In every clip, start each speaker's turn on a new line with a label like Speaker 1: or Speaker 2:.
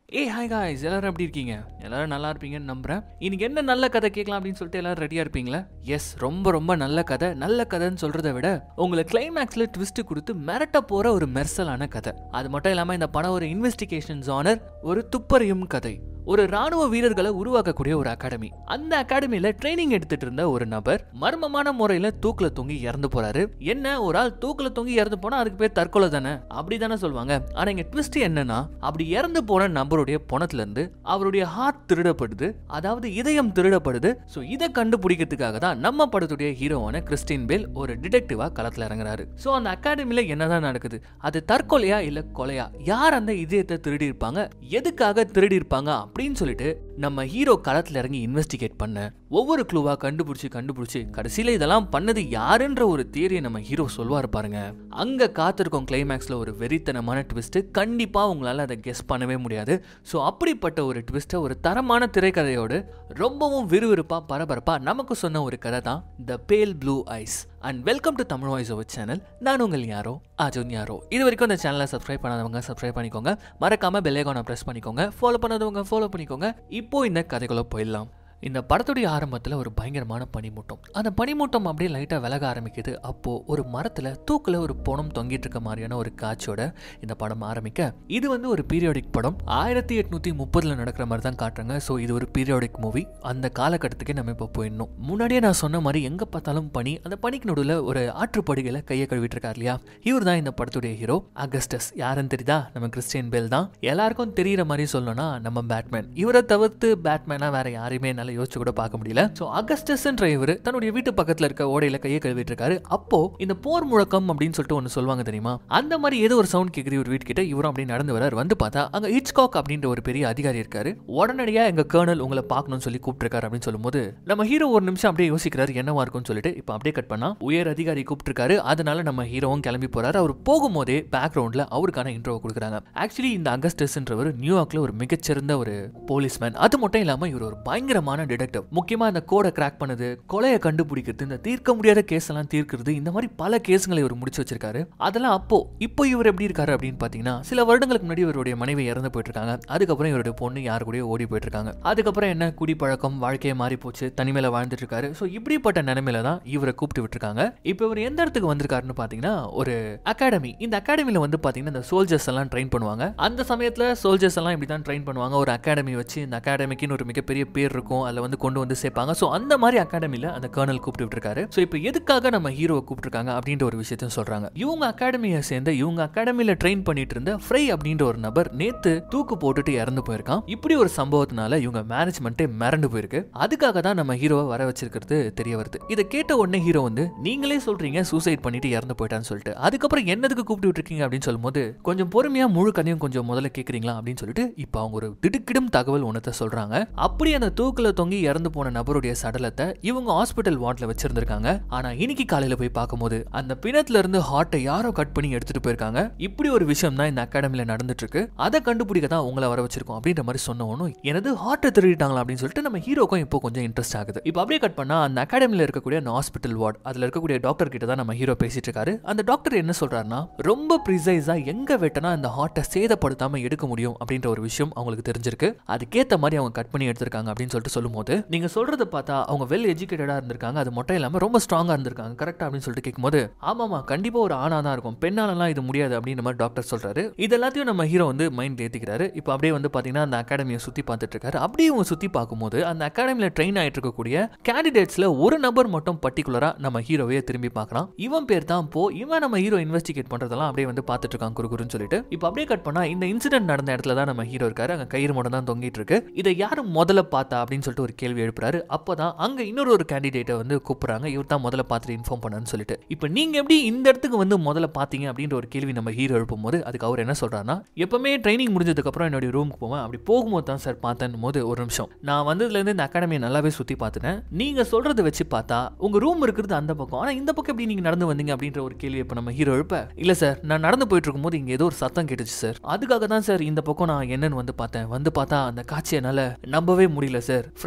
Speaker 1: ஏ hi guys எல்லாரும் எப்படி இருக்கீங்க எல்லாரும் நல்லா இருப்பீங்கன்னு நம்புறேன் இன்னைக்கு என்ன நல்ல கதை கேட்கலாம் அப்படின்னு சொல்லிட்டு எல்லாரும் ரெடியா இருப்பீங்களா எஸ் ரொம்ப ரொம்ப நல்ல கதை நல்ல கதைன்னு சொல்றதை விட உங்களை கிளைமேக்ஸ்ல ட்விஸ்ட் கொடுத்து மிரட்ட போற ஒரு மெர்சலான கதை அது மட்டும் இல்லாம இந்த படம் ஒரு இன்வெஸ்டிகேஷன் ஜானர் ஒரு துப்பறியும் கதை ஒரு ராணுவ வீரர்களை உருவாக்கக்கூடிய ஒரு அகாடமி அந்த அகாடமியில ட்ரைனிங் எடுத்துட்டு இருந்த ஒரு நபர் மர்மமான முறையில தூக்குல தொங்கி இறந்து போறாரு என்ன ஒரு ஆள் தூக்குல தொங்கி இறந்து போனா அதுக்கு பேர் தற்கொலை தானே அப்படிதானே சொல்லுவாங்க ஆனா இங்க ட்விஸ்ட் என்னன்னா அப்படி இறந்து போன நபருடைய பணத்துல இருந்து அவருடைய ஹார்ட் திருடப்படுது அதாவது இதயம் திருடப்படுது ஸோ இதை கண்டுபிடிக்கிறதுக்காக தான் நம்ம படத்துடைய ஹீரோவான கிறிஸ்டின் பேல் ஒரு டிடெக்டிவா களத்துல இறங்குறாரு ஸோ அந்த அகாடமியில என்னதான் நடக்குது அது தற்கொலையா இல்ல கொலையா யார் அந்த இதயத்தை திருடி இருப்பாங்க எதுக்காக திருடி இருப்பாங்க அப்படின்னு சொல்லிட்டு நம்ம ஹீரோ களத்துல இறங்கி இன்வெஸ்டிகேட் பண்ண ஒவ்வொரு க்ளூவா கண்டுபிடிச்சு கண்டுபிடிச்சு கடைசியில இதெல்லாம் பண்ணது யாருன்ற ஒரு தியரியை நம்ம ஹீரோ சொல்வார் பாருங்க அங்க காத்திருக்கும் கிளைமேக்ஸ்ல ஒரு வெறித்தனமான ட்விஸ்ட் கண்டிப்பா உங்களால அதை கெஸ் பண்ணவே முடியாது ஸோ அப்படிப்பட்ட ஒரு ட்விஸ்ட்டை ஒரு தரமான திரைக்கதையோடு ரொம்பவும் விறுவிறுப்பா பரபரப்பா நமக்கு சொன்ன ஒரு கதை தான் the pale blue eyes and welcome to Tamil voice over channel நான் உங்கள் யாரோ அஜுன் யாரோ இது வரைக்கும் இந்த சேனலை சப்ஸ்கிரைப் பண்ணாதவங்க சப்ஸ்கிரைப் பண்ணிக்கோங்க மறக்காம பெல்லைக்கான ப்ரெஸ் பண்ணிக்கோங்க ஃபாலோ பண்ணாதவங்க ஃபாலோ பண்ணிக்கோங்க இப்போ இந்த கதைக்குள்ள போயிடலாம் இந்த படத்துடைய ஆரம்பத்தில் ஒரு பயங்கரமான பனிமூட்டம் அந்த பனிமூட்டம் அப்படியே லைட்டாக விலக ஆரம்பிக்குது அப்போது ஒரு மரத்தில் தூக்கில் ஒரு பொணம் தொங்கிட்டு இருக்க மாதிரியான ஒரு காட்சியோட இந்த படம் ஆரம்பிக்க இது வந்து ஒரு பீரியாடிக் படம் ஆயிரத்தி எட்நூற்றி முப்பதில் நடக்கிற மாதிரி தான் காட்டுறாங்க ஸோ இது ஒரு பீரியாடிக் மூவி அந்த காலகட்டத்துக்கே நம்ம இப்போ போயிடணும் முன்னாடியே நான் சொன்ன மாதிரி எங்கே பார்த்தாலும் பனி அந்த பனிக்கு நடுவில் ஒரு ஆற்றுப்படுகையில் கையை கழுவிட்டு இருக்கார் இல்லையா இவர் தான் இந்த படத்துடைய ஹீரோ அகஸ்டஸ் யாருன்னு தெரியுதா நம்ம கிறிஸ்டியன் பேல் தான் எல்லாருக்கும் தெரியிற மாதிரி சொல்லணும்னா நம்ம பேட்மேன் இவரை தவிர்த்து பேட்மேனா வேற யாரையுமே என்னால் யோசிச்சு கூட பார்க்க முடியல ஸோ அகஸ்டஸ்ன்ற இவர் தன்னுடைய வீட்டு பக்கத்தில் இருக்க ஓடையில கையை கழுவிட்டு இருக்காரு அப்போ இந்த போர் முழக்கம் அப்படின்னு சொல்லிட்டு ஒன்று சொல்லுவாங்க தெரியுமா அந்த மாதிரி ஏதோ ஒரு சவுண்ட் கேட்குது ஒரு வீட்டு கிட்ட இவரும் அப்படி நடந்து வரார் வந்து பார்த்தா அங்க ஹிச்காக் அப்படின்ற ஒரு பெரிய அதிகாரி இருக்காரு உடனடியா எங்க கேர்னல் உங்களை பார்க்கணும்னு சொல்லி கூப்பிட்டுருக்காரு அப்படின்னு சொல்லும்போது நம்ம ஹீரோ ஒரு நிமிஷம் அப்படியே யோசிக்கிறாரு என்னவா இருக்கும்னு சொல்லிட்டு இப்போ அப்படியே கட் பண்ணா உயர் அதிகாரி கூப்பிட்டுருக்காரு அதனால நம்ம ஹீரோவும் கிளம்பி போறாரு அவர் போகும்போதே பேக்ரவுண்ட்ல அவருக்கான இன்ட்ரோ கொடுக்குறாங்க ஆக்சுவலி இந்த அகஸ்டஸ்ன்றவர் நியூயார்க்ல ஒரு மிகச்சிறந்த ஒரு போலீஸ்மேன் அது மட்டும் இல்லாம இவர் ஒரு பயங்கரமான டிடெக்டிவ் முக்கியமா இந்த கோடை கிராக் பண்ணது கொலையை கண்டுபிடிக்கிறது இந்த தீர்க்க முடியாத கேஸ் எல்லாம் தீர்க்கிறது இந்த மாதிரி பல கேஸ்களை இவர் முடிச்சு வச்சிருக்காரு அதெல்லாம் அப்போ இப்போ இவர் எப்படி இருக்காரு அப்படின்னு பாத்தீங்கன்னா சில வருடங்களுக்கு முன்னாடி இவருடைய மனைவி இறந்து போயிட்டு இருக்காங்க அதுக்கப்புறம் இவருடைய பொண்ணு யாரு கூட ஓடி போயிட்டு இருக்காங்க அதுக்கப்புறம் என்ன குடிப்பழக்கம் வாழ்க்கையை மாறி போச்சு தனிமையில வாழ்ந்துட்டு இருக்காரு ஸோ இப்படிப்பட்ட நிலைமையில தான் இவரை கூப்பிட்டு விட்டுருக்காங்க இப்போ இவர் எந்த இடத்துக்கு வந்திருக்காருன்னு பாத்தீங்கன்னா ஒரு அகாடமி இந்த அகாடமில வந்து பாத்தீங்கன்னா இந்த சோல்ஜர்ஸ் எல்லாம் ட்ரெயின் பண்ணுவாங்க அந்த சமயத்துல சோல்ஜர்ஸ் எல்லாம் இப்படி தான் ட்ரெயின் பண்ணுவாங்க ஒரு அகாடமி வச்சு இந்த அகாடமிக்குன்னு ஒரு மிகப்பெரிய பேர் இருக்கும் அதில் வந்து கொண்டு வந்து சேர்ப்பாங்க ஸோ அந்த மாதிரி அகாடமியில் அந்த கர்னல் கூப்பிட்டு விட்டுருக்காரு ஸோ இப்போ எதுக்காக நம்ம ஹீரோவை கூப்பிட்டுருக்காங்க அப்படின்ற ஒரு விஷயத்தையும் சொல்றாங்க இவங்க அகாடமியை சேர்ந்த இவங்க அகாடமியில் ட்ரெயின் பண்ணிட்டு இருந்த ஃப்ரை அப்படின்ற ஒரு நபர் நேத்து தூக்கு போட்டுட்டு இறந்து போயிருக்கான் இப்படி ஒரு சம்பவத்தினால இவங்க மேனேஜ்மெண்ட்டே மிரண்டு போயிருக்கு அதுக்காக தான் நம்ம ஹீரோவை வர வச்சிருக்கிறது தெரிய வருது இதை கேட்ட உடனே ஹீரோ வந்து நீங்களே சொல்றீங்க சூசைட் பண்ணிட்டு இறந்து போயிட்டான்னு சொல்லிட்டு அதுக்கப்புறம் என்னதுக்கு கூப்பிட்டு விட்டுருக்கீங்க அப்படின்னு சொல்லும்போது கொஞ்சம் பொறுமையா முழு கதையும் கொஞ்சம் முதல்ல கேட்குறீங்களா அப்படின்னு சொல்லிட்டு இப்போ அவங்க ஒரு திடுக்கிடும் தகவல் ஒன்றத்தை சொல்றாங்க அப்படி அந்த தூக்கில் தொங்கி இறந்து போன நபருடைய சடலத்தை இவங்க ஹாஸ்பிட்டல் வார்டில் வச்சிருந்திருக்காங்க ஆனா இன்னைக்கு காலையில போய் பார்க்கும்போது அந்த பிணத்துல இருந்து ஹார்ட்டை யாரோ கட் பண்ணி எடுத்துட்டு போயிருக்காங்க இப்படி ஒரு விஷயம் தான் இந்த அகாடமில நடந்துட்டு இருக்கு அதை கண்டுபிடிக்க தான் உங்களை வர வச்சிருக்கோம் அப்படின்ற மாதிரி சொன்ன ஒன்றும் எனது ஹார்ட்டை திருடிட்டாங்களா அப்படின்னு சொல்லிட்டு நம்ம ஹீரோக்கும் இப்போ கொஞ்சம் இன்ட்ரெஸ்ட் ஆகுது இப்போ அப்படியே கட் பண்ணா அந்த அகாடமில இருக்கக்கூடிய அந்த ஹாஸ்பிட்டல் வார்டு அதுல இருக்கக்கூடிய டாக்டர் கிட்ட தான் நம்ம ஹீரோ பேசிட்டு இருக்காரு அந்த டாக்டர் என்ன சொல்றாருன்னா ரொம்ப ப்ரிசைஸா எங்க வெட்டனா அந்த ஹார்ட்டை சேதப்படுத்தாம எடுக்க முடியும் அப்படின்ற ஒரு விஷயம் அவங்களுக்கு தெரிஞ்சிருக்கு அதுக்கேத்த மாதிரி அவங்க கட் பண்ணி எடுத்திருக்காங்க அப்படின்னு சொல்லிட்டு சொல்லும்போது நீங்க சொல்றத பார்த்தா அவங்க வெல் எஜுகேட்டடா இருந்திருக்காங்க அது மட்டும் இல்லாம ரொம்ப ஸ்ட்ராங்கா இருந்திருக்காங்க கரெக்டா அப்படின்னு சொல்லிட்டு கேட்கும்போது ஆமாமா கண்டிப்பா ஒரு ஆணா தான் இருக்கும் பெண்ணாலலாம் இது முடியாது அப்படின்ற மாதிரி டாக்டர் சொல்றாரு இது எல்லாத்தையும் நம்ம ஹீரோ வந்து மைண்ட் ஏத்திக்கிறாரு இப்போ அப்படியே வந்து பாத்தீங்கன்னா அந்த அகாடமியை சுத்தி பார்த்துட்டு இருக்காரு அப்படியே அவங்க சுத்தி பார்க்கும்போது அந்த அகாடமியில ட்ரெயின் ஆயிட்டு இருக்கக்கூடிய கேண்டிடேட்ஸ்ல ஒரு நபர் மட்டும் பர்டிகுலரா நம்ம ஹீரோவையே திரும்பி பார்க்கலாம் இவன் பேர் தான் போ இவன் நம்ம ஹீரோ இன்வெஸ்டிகேட் பண்றதெல்லாம் அப்படியே வந்து பார்த்துட்டு இருக்கான் குறுகுறுன்னு சொல்லிட்டு இப்போ அப்படியே கட் பண்ணா இந்த இன்சிடென்ட் நடந்த இடத்துல தான் நம்ம ஹீரோ இருக்காரு அங்க கயிறு மட்டும் தான் தொங்கிட்டு இருக்கு இதை யாரு முதல்ல பார்த்தா அப்படின்னு சொல்லிட்டு ஒரு கேள்வி எழுப்புறாரு அப்பதான் அங்க இன்னொரு ஒரு கேண்டிடேட்டை வந்து கூப்பிடுறாங்க இவர் தான் முதல்ல பார்த்துட்டு இன்ஃபார்ம் பண்ணான்னு சொல்லிட்டு இப்போ நீங்க எப்படி இந்த இடத்துக்கு வந்து முதல்ல பார்த்தீங்க அப்படின்ற ஒரு கேள்வி நம்ம ஹீரோ எழுப்பும் போது அதுக்கு அவர் என்ன சொல்றாருன்னா எப்பவுமே ட்ரைனிங் முடிஞ்சதுக்கு அப்புறம் என்னுடைய ரூமுக்கு போவேன் அப்படி போகும்போது தான் சார் பார்த்தேன் போது ஒரு நிமிஷம் நான் வந்ததுல இருந்து இந்த அகாடமியை நல்லாவே சுத்தி பார்த்துட்டேன் நீங்க சொல்றதை வச்சு பார்த்தா உங்க ரூம் இருக்கிறது அந்த பக்கம் ஆனா இந்த பக்கம் எப்படி நீங்க நடந்து வந்தீங்க அப்படின்ற ஒரு கேள்வி இப்ப நம்ம ஹீரோ எழுப்ப இல்ல சார் நான் நடந்து போயிட்டு இருக்கும்போது இங்க ஏதோ ஒரு சத்தம் கேட்டுச்சு சார் அதுக்காக தான் சார் இந்த பக்கம் நான் என்னன்னு வந்து பார்த்தேன் வந்து பார்த்தா அந்த காட்சி என்னால நம்பவே முடியல சார்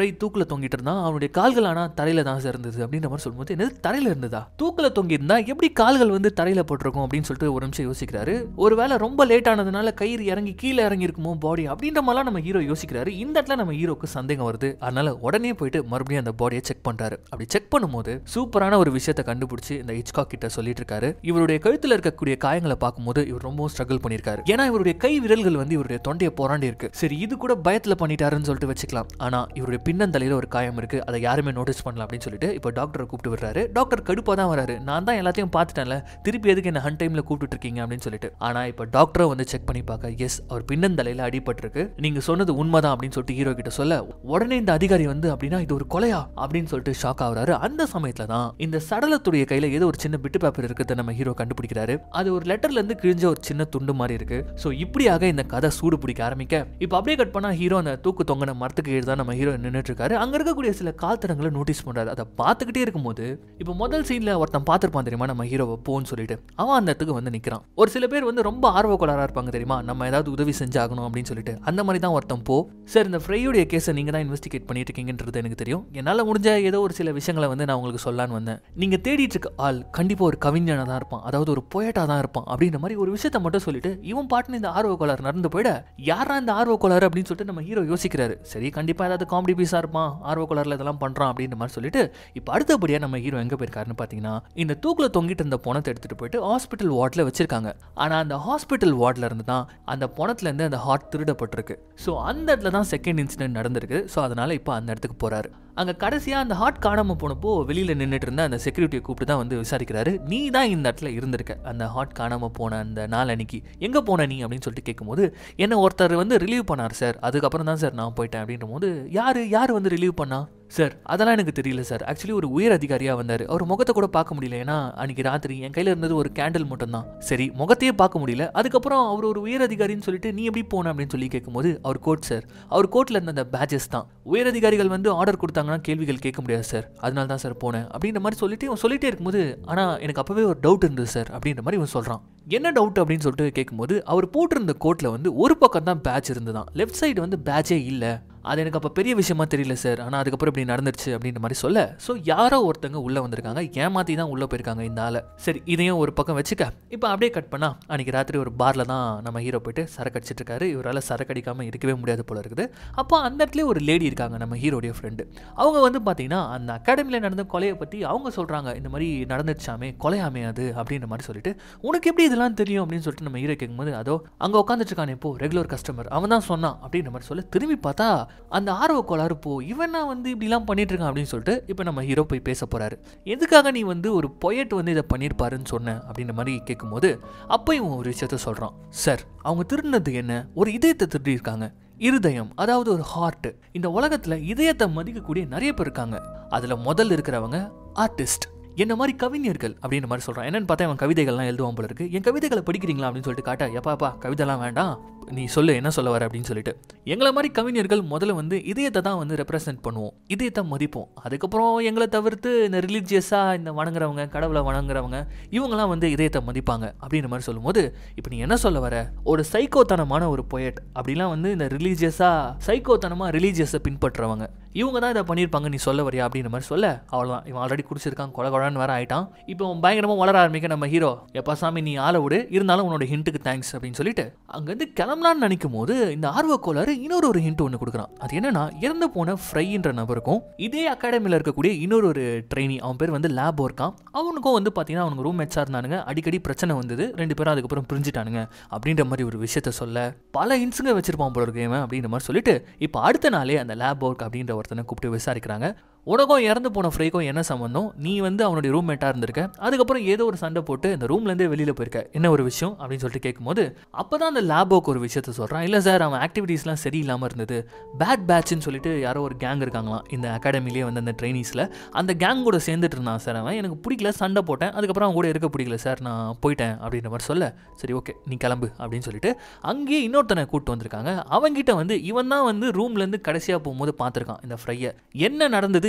Speaker 1: ஃப்ரை தூக்கில் தொங்கிட்டு இருந்தான் அவனுடைய கால்கள் ஆனால் தரையில தான் சார் இருந்தது அப்படின்ற மாதிரி சொல்லும்போது என்னது தரையில இருந்ததா தூக்கில் தொங்கி இருந்தா எப்படி கால்கள் வந்து தரையில போட்டிருக்கும் அப்படின்னு சொல்லிட்டு ஒரு நிமிஷம் யோசிக்கிறாரு ஒருவேளை ரொம்ப லேட் ஆனதுனால கயிறு இறங்கி கீழே இறங்கி இருக்குமோ பாடி அப்படின்ற மாதிரிலாம் நம்ம ஹீரோ யோசிக்கிறாரு இந்த இடத்துல நம்ம ஹீரோக்கு சந்தேகம் வருது அதனால உடனே போயிட்டு மறுபடியும் அந்த பாடியை செக் பண்றாரு அப்படி செக் பண்ணும்போது சூப்பரான ஒரு விஷயத்தை கண்டுபிடிச்சு இந்த ஹிச்காக் கிட்ட சொல்லிட்டு இருக்காரு இவருடைய கழுத்துல இருக்கக்கூடிய காயங்களை பார்க்கும்போது இவர் ரொம்ப ஸ்ட்ரகிள் பண்ணியிருக்காரு ஏன்னா இவருடைய கை விரல்கள் வந்து இவருடைய தொண்டையை போராண்டி இருக்கு சரி இது கூட பயத்துல பண்ணிட்டாருன்னு சொல்லிட்டு வச்சுக்கலாம் ஆனா இவருடைய பின்னந்தலையில ஒரு காயம் இருக்கு அதை யாருமே நோட்டீஸ் பண்ணல அப்படின்னு சொல்லிட்டு இப்போ டாக்டரை கூப்பிட்டு வர்றாரு டாக்டர் கடுப்பா தான் வராரு நான் தான் எல்லாத்தையும் பார்த்துட்டேன்ல திருப்பி எதுக்கு என்ன ஹன் டைம்ல கூப்பிட்டு இருக்கீங்க அப்படின்னு சொல்லிட்டு ஆனா இப்போ டாக்டரை வந்து செக் பண்ணி பார்க்க எஸ் அவர் பின்னந்தலையில அடிபட்டிருக்கு நீங்க சொன்னது உண்மைதான் அப்படின்னு சொல்லிட்டு ஹீரோ கிட்ட சொல்ல உடனே இந்த அதிகாரி வந்து அப்படின்னா இது ஒரு கொலையா அப்படின்னு சொல்லிட்டு ஷாக் ஆகுறாரு அந்த சமயத்துல தான் இந்த சடலத்துடைய கையில ஏதோ ஒரு சின்ன பிட்டு பேப்பர் இருக்கிறத நம்ம ஹீரோ கண்டுபிடிக்கிறாரு அது ஒரு லெட்டர்ல இருந்து கிழிஞ்ச ஒரு சின்ன துண்டு மாதிரி இருக்கு ஸோ இப்படியாக இந்த கதை சூடு பிடிக்க ஆரம்பிக்க இப்போ அப்படியே கட் பண்ணா ஹீரோ அந்த தூக்கு தொங்கின மரத்துக்கு கீழே தான் நம்ம ஹீரோ நின்றுட்டு இருக்காரு அங்க இருக்கக்கூடிய சில கால்தடங்களை நோட்டீஸ் பண்றாரு அதை பார்த்துக்கிட்டே இருக்கும்போது இப்போ முதல் சீன்ல ஒருத்தன் பார்த்திருப்பான் தெரியுமா நம்ம ஹீரோவை போன்னு சொல்லிட்டு அவன் அந்த இடத்துக்கு வந்து நிக்கிறான் ஒரு சில பேர் வந்து ரொம்ப ஆர்வக்கோளாரா இருப்பாங்க தெரியுமா நம்ம ஏதாவது உதவி செஞ்சாகணும் அப்படின்னு சொல்லிட்டு அந்த மாதிரி தான் ஒருத்தன் போ சார் இந்த ஃப்ரையுடைய கேஸை நீங்க தான் இன்வெஸ்டிகேட் பண்ணிட்டு இருக்கீங்கன்றது எனக்கு தெரியும் என்னால் முடிஞ்ச ஏதோ ஒரு சில விஷயங்களை வந்து நான் உங்களுக்கு சொல்லலான்னு வந்தேன் நீங்க தேடிட்டு இருக்க ஆள் கண்டிப்பா ஒரு கவிஞனா தான் இருப்பான் அதாவது ஒரு போயட்டா தான் இருப்பான் அப்படின்ற மாதிரி ஒரு விஷயத்த மட்டும் சொல்லிட்டு இவன் பாட்டுன்னு இந்த ஆர்வ கோளாறு நடந்து போயிட யாரா இந்த ஆர்வ கோளாறு அப்படின்னு சொல்லிட்டு நம்ம ஹீரோ யோசிக்கிறாரு சரி கண்டிப்பா ஏதாவது காமெடி பீஸா இருப்பான் ஆர்வ கோளாறுல இதெல்லாம் பண்றான் அப்படின்ற மாதிரி சொல்லிட்டு இப்போ அடுத்தபடியா நம்ம ஹீரோ எங்க போயிருக்காருன்னு பாத்தீங்கன்னா இந்த தூக்குல தொங்கிட்டு இருந்த பணத்தை எடுத்துட்டு போயிட்டு ஹாஸ்பிட்டல் வார்டில் வச்சிருக்காங்க ஆனா அந்த ஹாஸ்பிட்டல் வார்டில் இருந்து தான் அந்த பணத்துல இருந்து அந்த ஹார்ட் திருடப்பட்டிருக்கு ஸோ அந்த இடத்துல தான் செகண்ட் இன்சிடென்ட் நடந்திருக்கு ஸோ அதனால இப்போ அந்த இடத்துக்கு போறாரு அங்கே கடைசியாக அந்த ஹார்ட் காணாமல் போனப்போ வெளியில் நின்றுட்டு இருந்த அந்த செக்யூரிட்டியை கூப்பிட்டு தான் வந்து விசாரிக்கிறாரு நீ தான் இந்த இடத்துல இருந்திருக்க அந்த ஹார்ட் காணாமல் போன அந்த நாள் அன்னைக்கு எங்கே போன நீ அப்படின்னு சொல்லிட்டு கேட்கும்போது என்ன ஒருத்தர் வந்து ரிலீவ் பண்ணார் சார் அதுக்கப்புறம் தான் சார் நான் போயிட்டேன் அப்படின்ற போது யார் யார் வந்து ரிலீவ் பண்ணா சார் அதெல்லாம் எனக்கு தெரியல சார் ஆக்சுவலி ஒரு உயர் அதிகாரியாக வந்தார் அவர் முகத்தை கூட பார்க்க முடியல ஏன்னா அன்னைக்கு ராத்திரி என் கையில் இருந்தது ஒரு கேண்டில் மட்டும்தான் சரி முகத்தையே பார்க்க முடியல அதுக்கப்புறம் அவர் ஒரு உயர் அதிகாரின்னு சொல்லிட்டு நீ எப்படி போன அப்படின்னு சொல்லி கேட்கும்போது அவர் கோட் சார் அவர் கோட்டில் இருந்த அந்த பேஜஸ் தான் உயர் அதிகாரிகள் வந்து ஆர்டர் கொடுத்தாங்கன்னா கேள்விகள் கேட்க முடியாது சார் அதனால தான் சார் போனேன் அப்படின்ற மாதிரி சொல்லிட்டு இவன் சொல்லிட்டே இருக்கும்போது ஆனால் எனக்கு அப்போவே ஒரு டவுட் இருந்தது சார் அப்படின்ற மாதிரி இவன் சொல்கிறான் என்ன டவுட் அப்படின்னு சொல்லிட்டு கேட்கும்போது அவர் போட்டிருந்த கோட்டில் வந்து ஒரு பக்கம் தான் பேட்ச் இருந்துதான் லெஃப்ட் சைடு வந்து பேட்சே இல்லை அது எனக்கு அப்போ பெரிய விஷயமா தெரியல சார் ஆனால் அதுக்கப்புறம் இப்படி நடந்துருச்சு அப்படின்ற மாதிரி சொல்ல ஸோ யாரோ ஒருத்தங்க உள்ளே வந்திருக்காங்க ஏமாற்றி தான் உள்ளே போயிருக்காங்க இந்த ஆளை சரி இதையும் ஒரு பக்கம் வச்சுக்க இப்போ அப்படியே கட் பண்ணா அன்றைக்கி ராத்திரி ஒரு பாரில் தான் நம்ம ஹீரோ போயிட்டு சரக்கு அடிச்சிட்டு இருக்காரு இவரால் சரக்கு அடிக்காமல் இருக்கவே முடியாது போல இருக்குது அப்போ அந்த இடத்துல ஒரு லேடி இருக்காங்க நம்ம ஹீரோடைய ஃப்ரெண்டு அவங்க வந்து பார்த்தீங்கன்னா அந்த அகாடமியில் நடந்த கொலையை பற்றி அவங்க சொல்கிறாங்க இந்த மாதிரி நடந்துச்சாமே கொலையாமே அது அப்படின்ற மாதிரி சொல்லிட்டு உனக்கு எப்படி இதெல்லாம் தெரியும் அப்படின்னு சொல்லிட்டு நம்ம ஹீரோ கேட்கும்போது அதோ அங்கே உட்காந்துட்டு இருக்கானே இப்போ ரெகுலர் கஸ்டமர் அவன் தான் சொன்னான் அப்படின்ற மாதிரி சொல்ல திரும்பி பார்த்தா அந்த ஆர்வ கோளாறு போ இவன் நான் வந்து இப்படிலாம் பண்ணிட்டு இருக்கான் அப்படின்னு சொல்லிட்டு இப்போ நம்ம ஹீரோ போய் பேச போறாரு எதுக்காக நீ வந்து ஒரு பொயட் வந்து இதை பண்ணியிருப்பாருன்னு சொன்ன அப்படின்ற மாதிரி கேட்கும்போது அப்போ இவன் ஒரு விஷயத்த சொல்கிறான் சார் அவங்க திருடினது என்ன ஒரு இதயத்தை திருடியிருக்காங்க இருதயம் அதாவது ஒரு ஹார்ட் இந்த உலகத்துல இதயத்தை மதிக்கக்கூடிய நிறைய பேர் இருக்காங்க அதுல முதல்ல இருக்கிறவங்க ஆர்டிஸ்ட் என்ன மாதிரி கவிஞர்கள் அப்படின்ற மாதிரி சொல்கிறான் என்னன்னு பார்த்தா அவன் கவிதைகள்லாம் எழுதுவான் போல இருக்கு என் கவிதைகளை படிக்கிறீங்களா அப்படின்னு சொல்லிட்டு காட்டா எப்பாப்பா கவிதைலாம் வேண்டாம் நீ சொல்லு என்ன சொல்ல வர அப்படின்னு சொல்லிட்டு எங்களை மாதிரி கவிஞர்கள் முதல்ல வந்து இதயத்தை தான் வந்து ரெப்ரசென்ட் பண்ணுவோம் இதயத்தை மதிப்போம் அதுக்கப்புறம் எங்களை தவிர்த்து இந்த ரிலீஜியஸாக இந்த வணங்குறவங்க கடவுளை வணங்குறவங்க இவங்கெல்லாம் வந்து இதயத்தை மதிப்பாங்க அப்படின்ற மாதிரி சொல்லும்போது இப்போ நீ என்ன சொல்ல வர ஒரு சைக்கோத்தனமான ஒரு பொயட் அப்படிலாம் வந்து இந்த ரிலீஜியஸாக சைக்கோத்தனமாக ரிலீஜியஸை பின்பற்றுறவங்க இவங்க தான் இதை பண்ணியிருப்பாங்க நீ சொல்ல வரியா அப்படின்ற மாதிரி சொல்ல அவ்வளோதான் இவன் ஆல்ரெடி குடிச்சிருக்கான் கொலை கொலான்னு வேற ஆயிட்டான் இப்போ அவன் பயங்கரமாக வளர ஆரம்பிக்க நம்ம ஹீரோ எப்பா சாமி நீ ஆள விடு இருந்தாலும் உன்னோட ஹிண்ட்டுக்கு தேங்க்ஸ் அப்படின்னு சொல்லிட்டு அங்கேருந்து கிளம்பலான்னு நினைக்கும் போது இந்த ஆர்வக்கோளாறு இன்னொரு ஒரு ஹிண்ட் ஒன்று கொடுக்குறான் அது என்னன்னா இறந்து போன ஃப்ரைன்ற நபருக்கும் இதே அகாடமியில் இருக்கக்கூடிய இன்னொரு ஒரு ட்ரெயினி அவன் பேர் வந்து லேப் இருக்கான் அவனுக்கும் வந்து பார்த்தீங்கன்னா அவனுக்கு ரூம் மேட்சாக இருந்தானுங்க அடிக்கடி பிரச்சனை வந்தது ரெண்டு பேரும் அதுக்கப்புறம் பிரிஞ்சுட்டானுங்க அப்படின்ற மாதிரி ஒரு விஷயத்த சொல்ல பல இன்ஸுங்க வச்சிருப்பான் போல இருக்கு இவன் அப்படின்ற மாதிரி சொல்லிட்டு இப்போ அடுத்த நாளே அந்த லேப் ஒர்க் அப்படின்ற ஒருத்தனை கூப்பிட்டு விசாரிக்கிறாங்க உனக்கும் இறந்து போன ஃப்ரைக்கும் என்ன சம்மந்தம் நீ வந்து அவனுடைய ரூம்மேட்டாக இருந்திருக்க அதுக்கப்புறம் ஏதோ ஒரு சண்டை போட்டு இந்த ரூம்லேருந்தே வெளியில் போயிருக்க என்ன ஒரு விஷயம் அப்படின்னு சொல்லிட்டு கேட்கும்போது அப்போ தான் அந்த லேபோக்கு ஒரு விஷயத்த சொல்கிறான் இல்லை சார் அவன் ஆக்டிவிட்டீஸ்லாம் சரியில்லாமல் இருந்தது பேட் பேட்ச்னு சொல்லிட்டு யாரோ ஒரு கேங் இருக்காங்களாம் இந்த அகாடமிலேயே வந்து அந்த ட்ரைனிஸில் அந்த கேங் கூட சேர்ந்துட்டு இருந்தான் சார் அவன் எனக்கு பிடிக்கல சண்டை போட்டேன் அதுக்கப்புறம் அவன் கூட இருக்க பிடிக்கல சார் நான் போயிட்டேன் அப்படின்ற மாதிரி சொல்ல சரி ஓகே நீ கிளம்பு அப்படின்னு சொல்லிட்டு அங்கேயே இன்னொருத்தனை கூப்பிட்டு வந்திருக்காங்க அவன்கிட்ட வந்து இவன் தான் வந்து ரூம்லேருந்து கடைசியாக போகும்போது பார்த்துருக்கான் இந்த ஃப்ரையை என்ன நடந்தது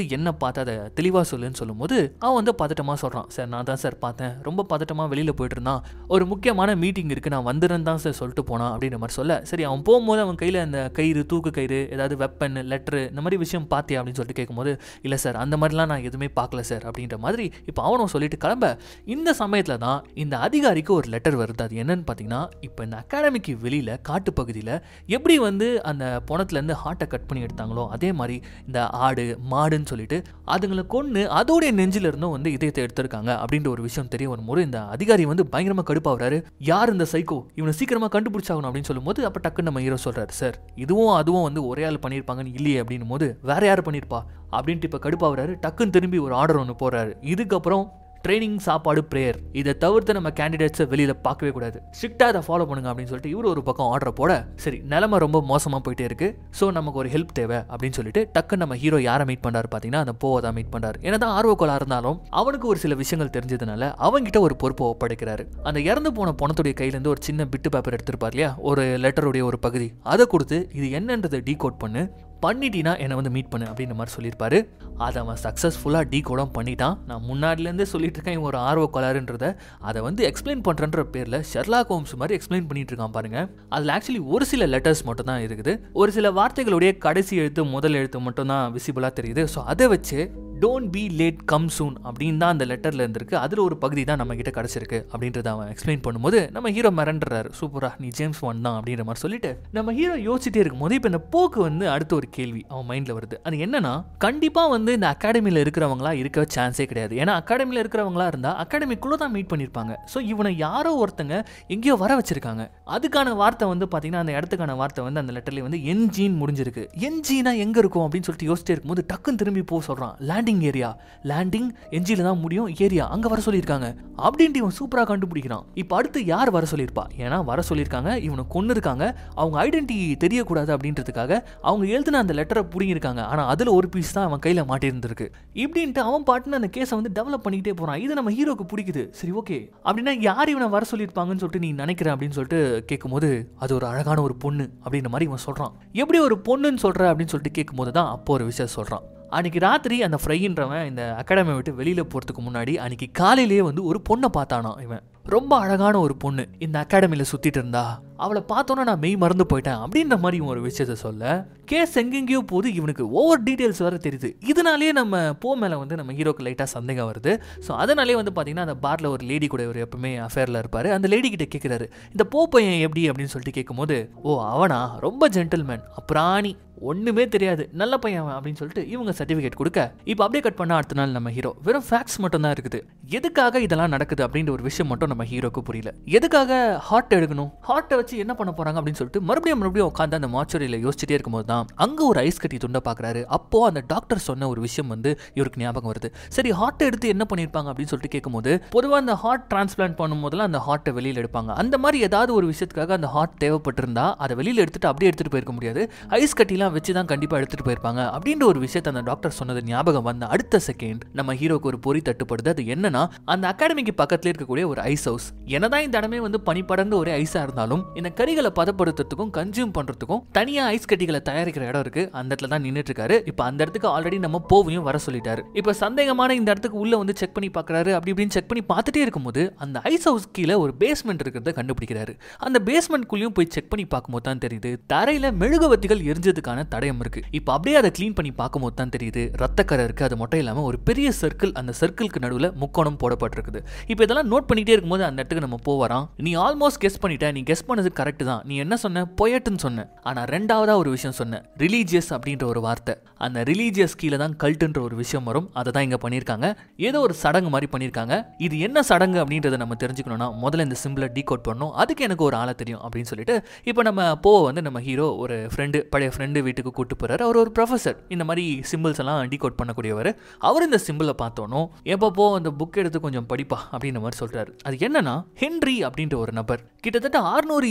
Speaker 1: என்ன பார்த்து அதை தெளிவாக சொல்லுன்னு சொல்லும்போது அவன் வந்து பதட்டமாக சொல்கிறான் சார் நான் தான் சார் பார்த்தேன் ரொம்ப பதட்டமாக வெளியில் போயிட்டு இருந்தான் ஒரு முக்கியமான மீட்டிங் இருக்குது நான் வந்துடுறேன் தான் சார் சொல்லிட்டு போனான் அப்படின்ற மாதிரி சொல்ல சரி அவன் போகும்போது அவன் கையில் அந்த கயிறு தூக்கு கயிறு ஏதாவது வெப்பன் லெட்ரு இந்த மாதிரி விஷயம் பார்த்தியா அப்படின்னு சொல்லிட்டு கேட்கும்போது இல்லை சார் அந்த மாதிரிலாம் நான் எதுவுமே பார்க்கல சார் அப்படின்ற மாதிரி இப்போ அவனும் சொல்லிட்டு கிளம்ப இந்த சமயத்தில் தான் இந்த அதிகாரிக்கு ஒரு லெட்டர் வருது அது என்னன்னு பார்த்தீங்கன்னா இப்போ இந்த அகாடமிக்கு வெளியில் காட்டுப்பகுதியில் எப்படி வந்து அந்த பணத்துலேருந்து ஹார்ட்டை கட் பண்ணி எடுத்தாங்களோ அதே மாதிரி இந்த ஆடு மாடுன்னு சொல்லிட்டு அதுங்களை கொன்று அதோடைய நெஞ்சில இருந்தும் வந்து இதயத்தை எடுத்திருக்காங்க அப்படின்ற ஒரு விஷயம் தெரிய வரும்போது இந்த அதிகாரி வந்து பயங்கரமாக கடுப்பாகிறாரு யார் இந்த சைக்கோ இவனை சீக்கிரமாக கண்டுபிடிச்சாகணும் அப்படின்னு சொல்லும்போது அப்போ டக்குன்னு நம்ம ஹீரோ சொல்கிறாரு சார் இதுவும் அதுவும் வந்து ஒரே ஆள் பண்ணியிருப்பாங்கன்னு இல்லையே அப்படின்னும் போது வேற யார் பண்ணியிருப்பா அப்படின்ட்டு இப்போ கடுப்பாகிறாரு டக்குன்னு திரும்பி ஒரு ஆர்டர் ஒன்று போடுறாரு இதுக்கப்புறம் ட்ரைனிங் சாப்பாடு ப்ரேயர் இதை தவிர்த்து நம்ம கேண்டிடேட்ஸை வெளியில் பார்க்கவே கூடாது ஸ்ட்ரிக்டாக அதை ஃபாலோ பண்ணுங்க அப்படின்னு சொல்லிட்டு இவர் ஒரு பக்கம் ஆர்டர் போட சரி நிலமை ரொம்ப மோசமாக போயிட்டே இருக்கு ஸோ நமக்கு ஒரு ஹெல்ப் தேவை அப்படின்னு சொல்லிட்டு டக்கு நம்ம ஹீரோ யாரை மீட் பண்ணாரு பார்த்தீங்கன்னா அந்த போவை தான் மீட் பண்ணார் என்னதான் ஆர்வக்கோளாக இருந்தாலும் அவனுக்கு ஒரு சில விஷயங்கள் தெரிஞ்சதுனால அவன்கிட்ட ஒரு பொறுப்பை ஒப்படைக்கிறாரு அந்த இறந்து போன பணத்துடைய கையிலேருந்து ஒரு சின்ன பிட்டு பேப்பர் எடுத்திருப்பார் இல்லையா ஒரு லெட்டருடைய ஒரு பகுதி அதை கொடுத்து இது என்னன்றதை டீகோட் பண்ணு பண்ணிட்டீனா என்னை வந்து மீட் பண்ணு அப்படின்ற மாதிரி சொல்லியிருப்பாரு அதை அவன் சக்ஸஸ்ஃபுல்லாக டீ கோடம் பண்ணிட்டான் நான் முன்னாடிலேருந்தே சொல்லிட்டு இருக்கேன் இவன் ஒரு ஆர்வ கொலாருன்றத அதை வந்து எக்ஸ்பிளைன் பண்ணுறன்ற பேரில் ஷெர்லாக் ஹோம்ஸ் மாதிரி எக்ஸ்பிளைன் பண்ணிட்டு இருக்கான் பாருங்க அதில் ஆக்சுவலி ஒரு சில லெட்டர்ஸ் மட்டும் தான் இருக்குது ஒரு சில வார்த்தைகளுடைய கடைசி எழுத்து முதல் எழுத்து மட்டும் தான் விசிபிளாக தெரியுது ஸோ அதை வச்சு don't be late come soon அப்படின்னு தான் அந்த லெட்டரில் இருந்திருக்கு அதில் ஒரு பகுதி தான் நம்ம கிட்ட கிடச்சிருக்கு அப்படின்றத அவன் எக்ஸ்பிளைன் பண்ணும்போது நம்ம ஹீரோ மிரண்டுறாரு சூப்பரா நீ ஜேம்ஸ் ஒன் தான் அப்படின்ற மாதிரி சொல்லிட்டு நம்ம ஹீரோ யோசிச்சுட்டே இருக்கும்போது இப்போ இந்த போக்கு வந்து அடுத்த ஒரு கேள்வி அவன் மைண்டில் வருது அது என்னன்னா கண்டிப்பாக வந்து இந்த அகாடமியில் இருக்கிறவங்களா இருக்க சான்ஸே கிடையாது ஏன்னா அகாடமியில் இருக்கிறவங்களா இருந்தால் அகாடமிக்குள்ளே தான் மீட் பண்ணியிருப்பாங்க ஸோ இவனை யாரோ ஒருத்தங்க எங்கேயோ வர வச்சிருக்காங்க அதுக்கான வார்த்தை வந்து பார்த்தீங்கன்னா அந்த இடத்துக்கான வார்த்தை வந்து அந்த லெட்டர்லேயே வந்து என்ஜின் முடிஞ்சிருக்கு என்ஜினா எங்கே இருக்கும் அப்படின்னு சொல்லிட்டு யோசிச்சிட்டே இருக்கும்போது டக்குன்னு திரும்பி போக சொல்கிறான் லேண்டிங் ஏரியா லேண்டிங் என்ஜில தான் முடியும் ஏரியா அங்கே வர சொல்லியிருக்காங்க அப்படின்ட்டு இவன் சூப்பராக கண்டுபிடிக்கிறான் இப்போ அடுத்து யார் வர சொல்லியிருப்பா ஏன்னா வர சொல்லியிருக்காங்க இவனை கொண்டு இருக்காங்க அவங்க ஐடென்டிட்டி தெரியக்கூடாது அப்படின்றதுக்காக அவங்க எழுதின அந்த லெட்டரை பிடிங்கிருக்காங்க ஆனால் அதில் ஒரு பீஸ் தான் அவன் கையில் மாட்டியிருந்திருக்கு இப்படின்ட்டு அவன் பாட்டுன்னு அந்த கேஸை வந்து டெவலப் பண்ணிக்கிட்டே போகிறான் இது நம்ம ஹீரோக்கு பிடிக்குது சரி ஓகே அப்படின்னா யார் இவனை வர சொல்லியிருப்பாங்கன்னு சொல்லிட்டு நீ நினைக்கிற அப்படின்னு சொல்லிட்டு கேட்கும்போது அது ஒரு அழகான ஒரு பொண்ணு அப்படின்ற மாதிரி இவன் சொல்கிறான் எப்படி ஒரு பொண்ணுன்னு சொல்கிற அப்படின்னு சொல்லிட்டு கேட்கும்போது தான் அப்போ ஒரு விஷயம் சொல்கிறான் அன்னைக்கு ராத்திரி அந்த ஃப்ரைன்றவன் இந்த அகாடமியை விட்டு வெளியில் போகிறதுக்கு முன்னாடி அன்னைக்கு காலையிலேயே வந்து ஒரு பொண்ணை பார்த்தானா இவன் ரொம்ப அழகான ஒரு பொண்ணு இந்த அகாடமியில் சுற்றிட்டு இருந்தா அவளை பார்த்தோன்னே நான் மெய் மறந்து போயிட்டேன் அப்படின்ற மாதிரி இவன் ஒரு விஷயத்த சொல்ல கேஸ் எங்கெங்கேயோ போது இவனுக்கு ஓவர் டீட்டெயில்ஸ் வர தெரியுது இதனாலேயே நம்ம போ மேலே வந்து நம்ம ஹீரோக்கு லைட்டாக சந்தேகம் வருது ஸோ அதனாலே வந்து பார்த்தீங்கன்னா அந்த பாரில் ஒரு லேடி கூட ஒரு எப்பவுமே அஃபேரில் இருப்பார் அந்த லேடி கிட்ட கேட்குறாரு இந்த போ பையன் எப்படி அப்படின்னு சொல்லிட்டு கேட்கும்போது ஓ அவனா ரொம்ப ஜென்டில்மேன் அப்புறாணி ஒன்றுமே தெரியாது நல்ல பையன் அவன் அப்படின்னு சொல்லிட்டு இவங்க சர்டிஃபிகேட் கொடுக்க இப்போ அப்படியே கட் பண்ண அடுத்த நாள் நம்ம ஹீரோ வெறும் ஃபேக்ட்ஸ் மட்டும் தான் இருக்குது எதுக்காக இதெல்லாம் நடக்குது அப்படின்ற ஒரு விஷயம் மட்டும் நம்ம ஹீரோக்கு புரியல எதுக்காக ஹார்ட் எடுக்கணும் ஹார்ட்டை வச்சு என்ன பண்ண போறாங்க அப்படின்னு சொல்லிட்டு மறுபடியும் மறுபடியும் உட்காந்து அந்த மாச்சுரியில் யோசிச்சுட்டே இருக்கும்போது தான் அங்க ஒரு ஐஸ் கட்டி துண்டை பார்க்குறாரு அப்போ அந்த டாக்டர் சொன்ன ஒரு விஷயம் வந்து இவருக்கு ஞாபகம் வருது சரி ஹார்ட்டை எடுத்து என்ன பண்ணியிருப்பாங்க அப்படின்னு சொல்லிட்டு கேட்கும்போது பொதுவாக அந்த ஹார்ட் டிரான்ஸ்பிளான்ட் பண்ணும்போதெல்லாம் அந்த ஹார்ட்டை வெளியில் எடுப்பாங்க அந்த மாதிரி ஏதாவது ஒரு விஷயத்துக்காக அந்த ஹார்ட் தேவைப்பட்டிருந்தா அதை வெளியில் எடுத்துட்டு அப்படியே எடுத்துட்டு போயிருக்க முடியாது ஐஸ் கட்டிலாம் வச்சு தான் கண்டிப்பாக எடுத்துட்டு போயிருப்பாங்க அப்படின்ற ஒரு விஷயத்தை அந்த டாக்டர் சொன்னது ஞாபகம் வந்த அடுத்த செகண்ட் நம்ம ஹீரோக்கு ஒரு பொறி தட்டுப்படுது அது என்னன்னா அந்த அகாடமிக்கு பக்கத்துல இருக்கக்கூடிய ஒரு ஐஸ் ஹவுஸ் என்னதான் இந்த இடமே வந்து பனி படர்ந்த ஒரு ஐஸா இருந்தாலும் இந்த கறிகளை பதப்படுத்துறதுக்கும் கன்சியூம் பண்றதுக்கும் தனியா ஐஸ் கட்டிகளை தயாரிக்கிற இடம் இருக்கு அந்த இடத்துல தான் நின்றுட்டு இருக்காரு இப்போ அந்த இடத்துக்கு ஆல்ரெடி நம்ம போவையும் வர சொல்லிட்டாரு இப்போ சந்தேகமான இந்த இடத்துக்கு உள்ள வந்து செக் பண்ணி பார்க்கறாரு அப்படி இப்படின்னு செக் பண்ணி பார்த்துட்டே இருக்கும்போது அந்த ஐஸ் ஹவுஸ் கீழே ஒரு பேஸ்மெண்ட் இருக்கிறத கண்டுபிடிக்கிறாரு அந்த பேஸ்மெண்ட்குள்ளேயும் போய் செக் பண்ணி பார்க்கும்போது தான் தெரியுது தரையில மெழுகுவத்திகள் எரிஞ்சதுக்கான தடயம் இருக்கு இப்போ அப்படியே அதை க்ளீன் பண்ணி பார்க்கும்போது தான் தெரியுது ரத்தக்கரை இருக்கு அது மட்டும் இல்லாமல் ஒரு பெரிய சர்க்கிள் அந்த சர்க்கிள்க்கு நடுவில் முக்கோணம் போடப்பட்டிருக்குது இப்போ இதெல்லாம் நோட் பண்ணிட்டே இருக்கும்போது அந்த இடத்துக்கு நம்ம போவறான் நீ ஆல்மோஸ்ட் கெஸ் பண்ணிட்ட நீ கெஸ் பண்ணது கரெக்ட் தான் நீ என்ன சொன்ன பொயட்டுன்னு சொன்ன ஆனால் ரெண்டாவதா ஒரு விஷயம் சொன்ன ரிலீஜியஸ் அப்படின்ற ஒரு வார்த்தை அந்த ரிலீஜியஸ் கீழே தான் கல்ட்டுன்ற ஒரு விஷயம் வரும் அதை தான் இங்கே பண்ணியிருக்காங்க ஏதோ ஒரு சடங்கு மாதிரி பண்ணியிருக்காங்க இது என்ன சடங்கு அப்படின்றத நம்ம தெரிஞ்சுக்கணும்னா முதல்ல இந்த சிம்பிளை டீகோட் பண்ணணும் அதுக்கு எனக்கு ஒரு ஆளை தெரியும் அப்படின்னு சொல்லிட்டு இப்போ நம்ம போவை வந்து நம்ம ஹீரோ ஒரு ஃப்ரெண்டு பழைய ஃப்ரெண்டு வீட்டுக்கு கூட்டு போறாரு அவர் ஒரு ப்ரொஃபசர் இந்த மாதிரி சிம்பிள்ஸ் எல்லாம் டீகோட் பண்ணக்கூடியவர் அவர் இந்த சிம்பிளை பார்த்தோன்னோ எப்போ போ அந்த புக் எடுத்து கொஞ்சம் படிப்பா அப்படின்ற மாதிரி சொல்றாரு அது என்னன்னா ஹென்றி அப்படின்ற ஒரு நபர் கிட்டத்தட்ட 600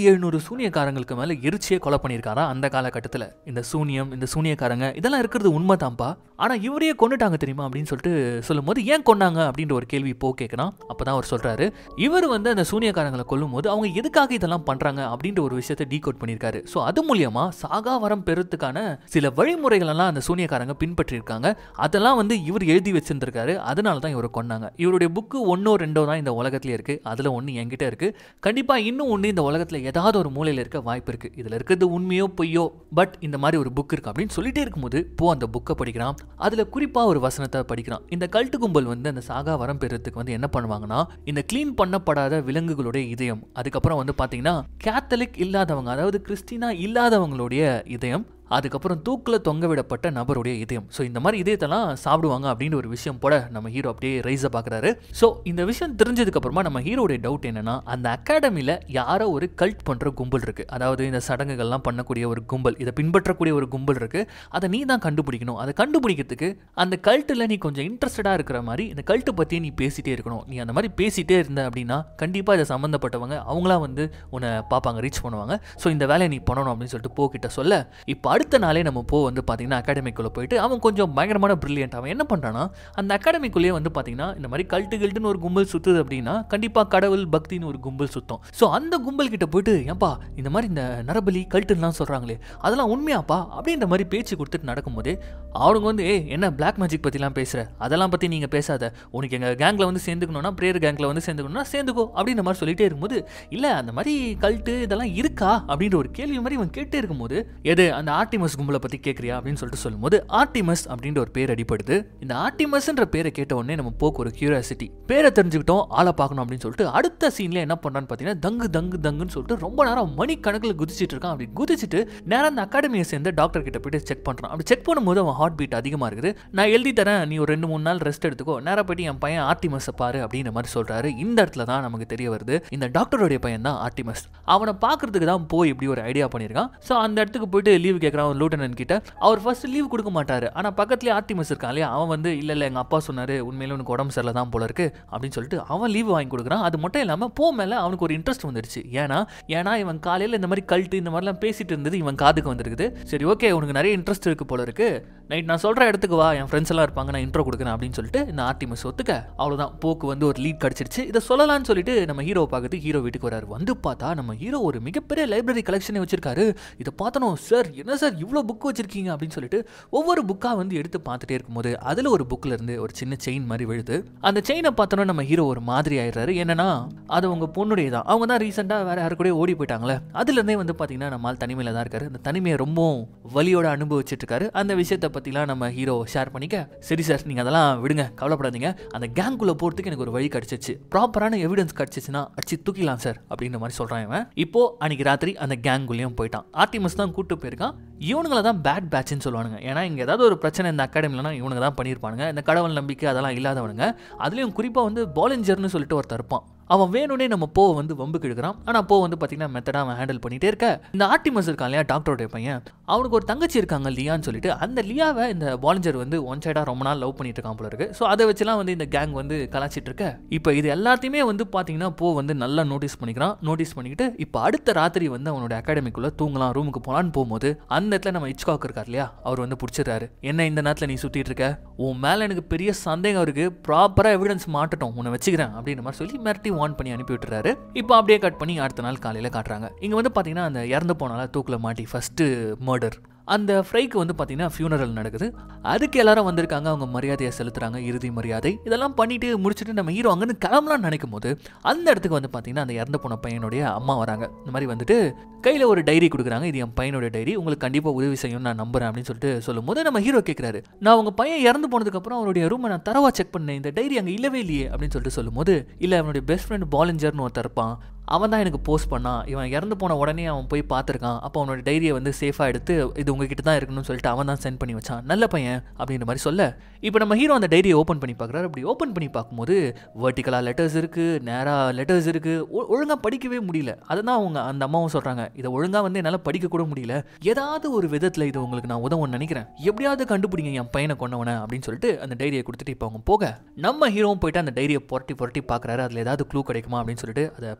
Speaker 1: எழுநூறு சூனியக்காரங்களுக்கு மேல எரிச்சியே கொலை பண்ணியிருக்காரா அந்த காலகட்டத்தில் இந்த சூனியம் இந்த சூனியக்காரங்க இதெல்லாம் இருக்கிறது உண்மைதான்ப்பா ஆனா இவரையே கொண்டுட்டாங்க தெரியுமா அப்படின்னு சொல்லிட்டு சொல்லும்போது ஏன் கொண்டாங்க அப்படின்ற ஒரு கேள்வி இப்போ கேட்கணும் அப்பதான் அவர் சொல்றாரு இவர் வந்து அந்த சூனியக்காரங்களை கொல்லும் போது அவங்க எதுக்காக இதெல்லாம் பண்றாங்க அப்படின்ற ஒரு விஷயத்தை டீகோட் பண்ணியிருக்காரு ஸோ அது மூலியமா சாகா வரம் பெறத்துக்கான சில வழிமுறைகள் எல்லாம் அந்த சூனியக்காரங்க பின்பற்றியிருக்காங்க அதெல்லாம் வந்து இவர் எழுதி வச்சிருந்திருக்காரு அதனால தான் இவரை கொண்டாங்க இவருடைய புக்கு ஒன்னோ ரெண்டோ தான் இந்த உலகத்திலே இருக்கு அதுல ஒன்று என்கிட்ட இருக்கு கண்டிப்பா இன்னும் ஒன்று இந்த உலகத்துல ஏதாவது ஒரு மூலையில இருக்க வாய்ப்பு இருக்கு இதுல இருக்கிறது உண்மையோ பொய்யோ பட் இந்த மாதிரி ஒரு புக் இருக்கு அப்படின்னு சொல்லிட்டே இருக்கும்போது போ அந்த புக்கை படிக்கிறான் அதுல குறிப்பா ஒரு வசனத்தை படிக்கிறான் இந்த கல்ட்டு கும்பல் வந்து அந்த சாகா வரம் பெறத்துக்கு வந்து என்ன பண்ணுவாங்கன்னா இந்த க்ளீன் பண்ணப்படாத விலங்குகளுடைய இதயம் அதுக்கப்புறம் வந்து பாத்தீங்கன்னா கேத்தலிக் இல்லாதவங்க அதாவது கிறிஸ்டினா இல்லாதவங்களுடைய இதயம் அதுக்கப்புறம் தூக்கில் தொங்க விடப்பட்ட நபருடைய இதயம் ஸோ இந்த மாதிரி இதயத்தெல்லாம் சாப்பிடுவாங்க அப்படின்னு ஒரு விஷயம் போட நம்ம ஹீரோ அப்படியே ரைஸை பார்க்குறாரு ஸோ இந்த விஷயம் தெரிஞ்சதுக்கு அப்புறமா நம்ம ஹீரோடைய டவுட் என்னன்னா அந்த அகாடமியில் யாரோ ஒரு கல்ட் பண்ணுற கும்பல் இருக்கு அதாவது இந்த சடங்குகள்லாம் பண்ணக்கூடிய ஒரு கும்பல் இதை பின்பற்றக்கூடிய ஒரு கும்பல் இருக்கு அதை நீ தான் கண்டுபிடிக்கணும் அதை கண்டுபிடிக்கிறதுக்கு அந்த கல்ட்டில் நீ கொஞ்சம் இன்ட்ரெஸ்டடாக இருக்கிற மாதிரி இந்த கல்ட்டு பற்றியே நீ பேசிட்டே இருக்கணும் நீ அந்த மாதிரி பேசிட்டே இருந்த அப்படின்னா கண்டிப்பாக இதை சம்மந்தப்பட்டவங்க அவங்களா வந்து உன்னை பார்ப்பாங்க ரீச் பண்ணுவாங்க ஸோ இந்த வேலையை நீ பண்ணணும் அப்படின்னு சொல்லிட்டு போ கிட்ட சொல்ல இப்போ அடுத்த நாளே நம்ம போ வந்து பார்த்தீங்கன்னா அகாடமிக்குள்ளே போயிட்டு அவன் கொஞ்சம் பயங்கரமான பிரில்லியன்ட் அவன் என்ன பண்ணுறான்னா அந்த அகாடமிக்குள்ளேயே வந்து பார்த்தீங்கன்னா இந்த மாதிரி கல்ட்டு கில்ட்டுன்னு ஒரு கும்பல் சுற்றுது அப்படின்னா கண்டிப்பாக கடவுள் பக்தின்னு ஒரு கும்பல் சுத்தம் ஸோ அந்த கும்பல் கிட்ட போயிட்டு ஏன்பா இந்த மாதிரி இந்த நரபலி கல்ட்டுலாம் சொல்கிறாங்களே அதெல்லாம் உண்மையாப்பா அப்படின்ற மாதிரி பேச்சு கொடுத்துட்டு நடக்கும்போதே அவனுங்க வந்து ஏ என்ன பிளாக் மேஜிக் பற்றிலாம் பேசுகிற அதெல்லாம் பற்றி நீங்கள் பேசாத உனக்கு எங்கள் கேங்கில் வந்து சேர்ந்துக்கணும்னா ப்ரேயர் கேங்கில் வந்து சேர்ந்துக்கணும்னா சேர்ந்துக்கோ அப்படின்ற மாதிரி சொல்லிட்டே இருக்கும்போது இல்லை அந்த மாதிரி கல்ட்டு இதெல்லாம் இருக்கா அப்படின்ற ஒரு கேள்வி மாதிரி இவன் கேட்டே இருக்கும்போது எது அந்த ஆர்டிமஸ் கும்பலை பற்றி கேட்குறியா அப்படின்னு சொல்லிட்டு சொல்லும்போது ஆர்டிமஸ் அப்படின்ற ஒரு பேர் அடிப்படுது இந்த ஆர்டிமஸ்ன்ற பேரை கேட்ட உடனே நம்ம போக்கு ஒரு கியூரியாசிட்டி பேரை தெரிஞ்சுக்கிட்டோம் ஆளை பார்க்கணும் அப்படின்னு சொல்லிட்டு அடுத்த சீன்ல என்ன பண்ணுறான்னு பார்த்தீங்கன்னா தங்கு தங்கு தங்குன்னு சொல்லிட்டு ரொம்ப நேரம் மணிக்கணக்கில் குதிச்சிட்டு இருக்கான் அப்படி குதிச்சிட்டு நேரம் அந்த அகாடமியை சேர்ந்து டாக்டர் கிட்ட போயிட்டு செக் பண்ணுறான் அப்படி செக் பண்ணும்போது அவன் ஹார்ட் பீட் அதிகமாக இருக்குது நான் எழுதி தரேன் நீ ஒரு ரெண்டு மூணு நாள் ரெஸ்ட் எடுத்துக்கோ நேராக போயிட்டு என் பையன் ஆர்டிமஸை பாரு அப்படின்ற மாதிரி சொல்றாரு இந்த இடத்துல தான் நமக்கு தெரிய வருது இந்த டாக்டருடைய பையன் தான் ஆர்டிமஸ் அவனை பார்க்கறதுக்கு தான் போய் இப்படி ஒரு ஐடியா பண்ணியிருக்கான் ஸோ அந்த இடத்துக்கு போயிட்டு லீவ் கேட்குறான் ஒரு லூட்டனன் கிட்ட அவர் ஃபர்ஸ்ட் லீவ் கொடுக்க மாட்டாரு ஆனால் பக்கத்துலேயே ஆர்டிமஸ் இருக்கான் இல்லையா அவன் வந்து இல்லை இல்லை எங்கள் அப்பா சொன்னார் உண்மையிலே உனக்கு உடம்பு சரியில்லை தான் போல இருக்கு அப்படின்னு சொல்லிட்டு அவன் லீவ் வாங்கி கொடுக்குறான் அது மட்டும் இல்லாமல் போ மேலே அவனுக்கு ஒரு இன்ட்ரெஸ்ட் வந்துடுச்சு ஏன்னா ஏன்னா இவன் காலையில் இந்த மாதிரி கல்ட்டு இந்த மாதிரிலாம் பேசிட்டு இருந்தது இவன் காதுக்கு வந்திருக்குது சரி ஓகே உனக்கு நிறைய இன்ட்ரெஸ்ட் இருக்கு போல இருக்கு நைட் நான் சொல்கிற இடத்துக்கு வா என் ஃப்ரெண்ட்ஸ் எல்லாம் இருப்பாங்க நான் இன்ட்ரோ கொடுக்குறேன் அப்படின்னு சொல்லிட்டு இந்த ஆர்டிமஸ் ஒத்துக்க அவ்வளோதான் போக்கு வந்து ஒரு லீட் கிடச்சிருச்சு இதை சொல்லலாம்னு சொல்லிட்டு நம்ம ஹீரோ பார்க்குறது ஹீரோ வீட்டுக்கு வராரு வந்து பார்த்தா நம்ம ஹீரோ ஒரு மிகப்பெரிய லைப்ரரி கலெக்ஷனே வச்சிருக்காரு இதை பார்த்தனும் சார் என்ன சார் இவ்வளோ புக் வச்சிருக்கீங்க அப்படின்னு சொல்லிட்டு ஒவ்வொரு புக்காக வந்து எடுத்து பார்த்துட்டே இருக்கும்போது அதில் ஒரு புக்கில் இருந்து ஒரு சின்ன செயின் மாதிரி விழுது அந்த செயினை பார்த்தோன்னா நம்ம ஹீரோ ஒரு மாதிரி ஆயிடுறாரு என்னன்னா அது உங்க பொண்ணுடைய தான் அவங்க தான் ரீசெண்டாக வேற யாரு கூட ஓடி போயிட்டாங்களே அதுலேருந்தே வந்து பார்த்தீங்கன்னா நம்மால் தனிமையில் தான் இருக்காரு அந்த தனிமையை ரொம்ப வலியோட அனுபவிச்சுட்டு இருக்காரு அந்த விஷயத்தை பற்றிலாம் நம்ம ஹீரோ ஷேர் பண்ணிக்க சரி சார் நீங்கள் அதெல்லாம் விடுங்க கவலைப்படாதீங்க அந்த கேங்குள்ளே போகிறதுக்கு எனக்கு ஒரு வழி கிடச்சிச்சு ப்ராப்பரான எவிடன்ஸ் கிடச்சிச்சுன்னா அடிச்சு தூக்கிடலாம் சார் அப்படின்ற மாதிரி சொல்கிறான் இவன் இப்போ அன்னைக்கு ராத்திரி அந்த கேங்குள்ளேயும் போயிட்டான் ஆர்டிமஸ் தான் கூட்டு போயிருக்கான் இவனுங்களை தான் பேட் பேட்ச்னு சொல்லுவானுங்க ஏன்னா இங்கே ஏதாவது ஒரு பிரச்சனை இந்த அகாடமிலனா இவனுங்க தான் பண்ணியிருப்பானுங்க இந்த கடவுள் நம்பிக்கை அதெல்லாம் இல்லாதவனுங்க அதுலேயும் குறிப்பாக வந்து பாலஞ்சர்னு சொல்லிட்டு ஒருத்தர் இருப்பான் அவன் வேணும்னே நம்ம போ வந்து வம்புக்கு எடுக்கிறான் ஆனால் போ வந்து பார்த்தீங்கன்னா மெத்தடாக அவன் ஹேண்டில் பண்ணிட்டே இருக்க இந்த ஆர்டிமஸ் இருக்கான் இல்லையா டாக்டருடைய பையன் அவனுக்கு ஒரு தங்கச்சி இருக்காங்க லியான்னு சொல்லிட்டு அந்த லியாவை இந்த வாலஞ்சர் வந்து ஒன் சைடாக ரொம்ப நாள் லவ் பண்ணிட்டு இருக்கான் போல இருக்கு ஸோ அதை வச்சுலாம் வந்து இந்த கேங் வந்து கலாச்சிட்டு இருக்க இப்போ இது எல்லாத்தையுமே வந்து பார்த்தீங்கன்னா போ வந்து நல்லா நோட்டீஸ் பண்ணிக்கிறான் நோட்டீஸ் பண்ணிக்கிட்டு இப்போ அடுத்த ராத்திரி வந்து அவனோட அகாடமிக்குள்ளே தூங்கலாம் ரூமுக்கு போகலான்னு போகும்போது அந்த இடத்துல நம்ம இச்காக் இருக்கார் இல்லையா அவர் வந்து பிடிச்சிடுறாரு என்ன இந்த நேரத்தில் நீ சுற்றிட்டு இருக்க உன் மேலே எனக்கு பெரிய சந்தேகம் இருக்கு ப்ராப்பராக எவிடன்ஸ் மாட்டட்டும் உன்னை வச்சுக்கிறேன் அப்படின்ற மாதிரி சொல்லி மிரட்டி வான் பண்ணி அனுப்பி விட்டுறாரு இப்போ அப்படியே கட் பண்ணி அடுத்த நாள் காலையில் காட்டுறாங்க இங்கே வந்து பார்த்தீங்கன்னா அந்த இறந்து போனால தூக்கில் மாட்டி ஃபஸ்ட்டு மர்டர் அந்த ஃப்ரைக்கு வந்து பார்த்தீங்கன்னா ஃபியூனரல் நடக்குது அதுக்கு எல்லாரும் வந்திருக்காங்க அவங்க மரியாதையை செலுத்துறாங்க இறுதி மரியாதை இதெல்லாம் பண்ணிட்டு முடிச்சுட்டு நம்ம ஹீரோ அங்கேருந்து கிளம்பலாம்னு நினைக்கும் போது அந்த இடத்துக்கு வந்து பார்த்தீங்கன்னா அந்த இறந்து போன பையனுடைய அம்மா வராங்க இந்த மாதிரி வந்துட்டு கையில் ஒரு டைரி கொடுக்குறாங்க இது என் பையனோட டைரி உங்களுக்கு கண்டிப்பாக உதவி செய்யும் நான் நம்புறேன் அப்படின்னு சொல்லிட்டு சொல்லும்போது நம்ம ஹீரோ கேட்குறாரு நான் உங்கள் பையன் இறந்து போனதுக்கப்புறம் அவருடைய ரூமை நான் தரவா செக் பண்ணேன் இந்த டைரி அங்கே இல்லவே இல்லையே அப்படின்னு சொல்லிட்டு சொல்லும்போது இல்லை அவனுடைய பெஸ்ட் ஃப்ரெண்ட் பாலஞ்சர்னு ஒருத்தர் இருப்பான் அவன் தான் எனக்கு போஸ்ட் பண்ணான் இவன் இறந்து போன உடனே அவன் போய் பார்த்துருக்கான் அப்போ அவனோட டைரியை வந்து சேஃபாக எடுத்து இது உங்ககிட்ட தான் இருக்கணும்னு சொல்லிட்டு அவன் தான் சென்ட் பண்ணி வச்சான் நல்ல பையன் அப்படின்ற மாதிரி சொல்ல இப்போ நம்ம ஹீரோ அந்த டைரியை ஓப்பன் பண்ணி பார்க்குறாரு அப்படி ஓப்பன் பண்ணி பார்க்கும்போது வெர்டிக்கலாக லெட்டர்ஸ் இருக்குது நேராக லெட்டர்ஸ் இருக்குது ஒழுங்காக படிக்கவே முடியல அதுதான் அவங்க அந்த அம்மாவும் சொல்கிறாங்க இதை ஒழுங்காக வந்து என்னால் படிக்க கூட முடியல ஏதாவது ஒரு விதத்தில் இது உங்களுக்கு நான் உதவும்னு நினைக்கிறேன் எப்படியாவது கண்டுபிடிங்க என் பையனை கொண்டவன அப்படின்னு சொல்லிட்டு அந்த டைரியை கொடுத்துட்டு இப்போ அவங்க போக நம்ம ஹீரோவும் போயிட்டு அந்த டைரியை புரட்டி புரட்டி பார்க்குறாரு அதில் ஏதாவது க்ளூ கிடைக்குமா அப்படின்னு சொல்லிட்டு அதை படிக்க கூட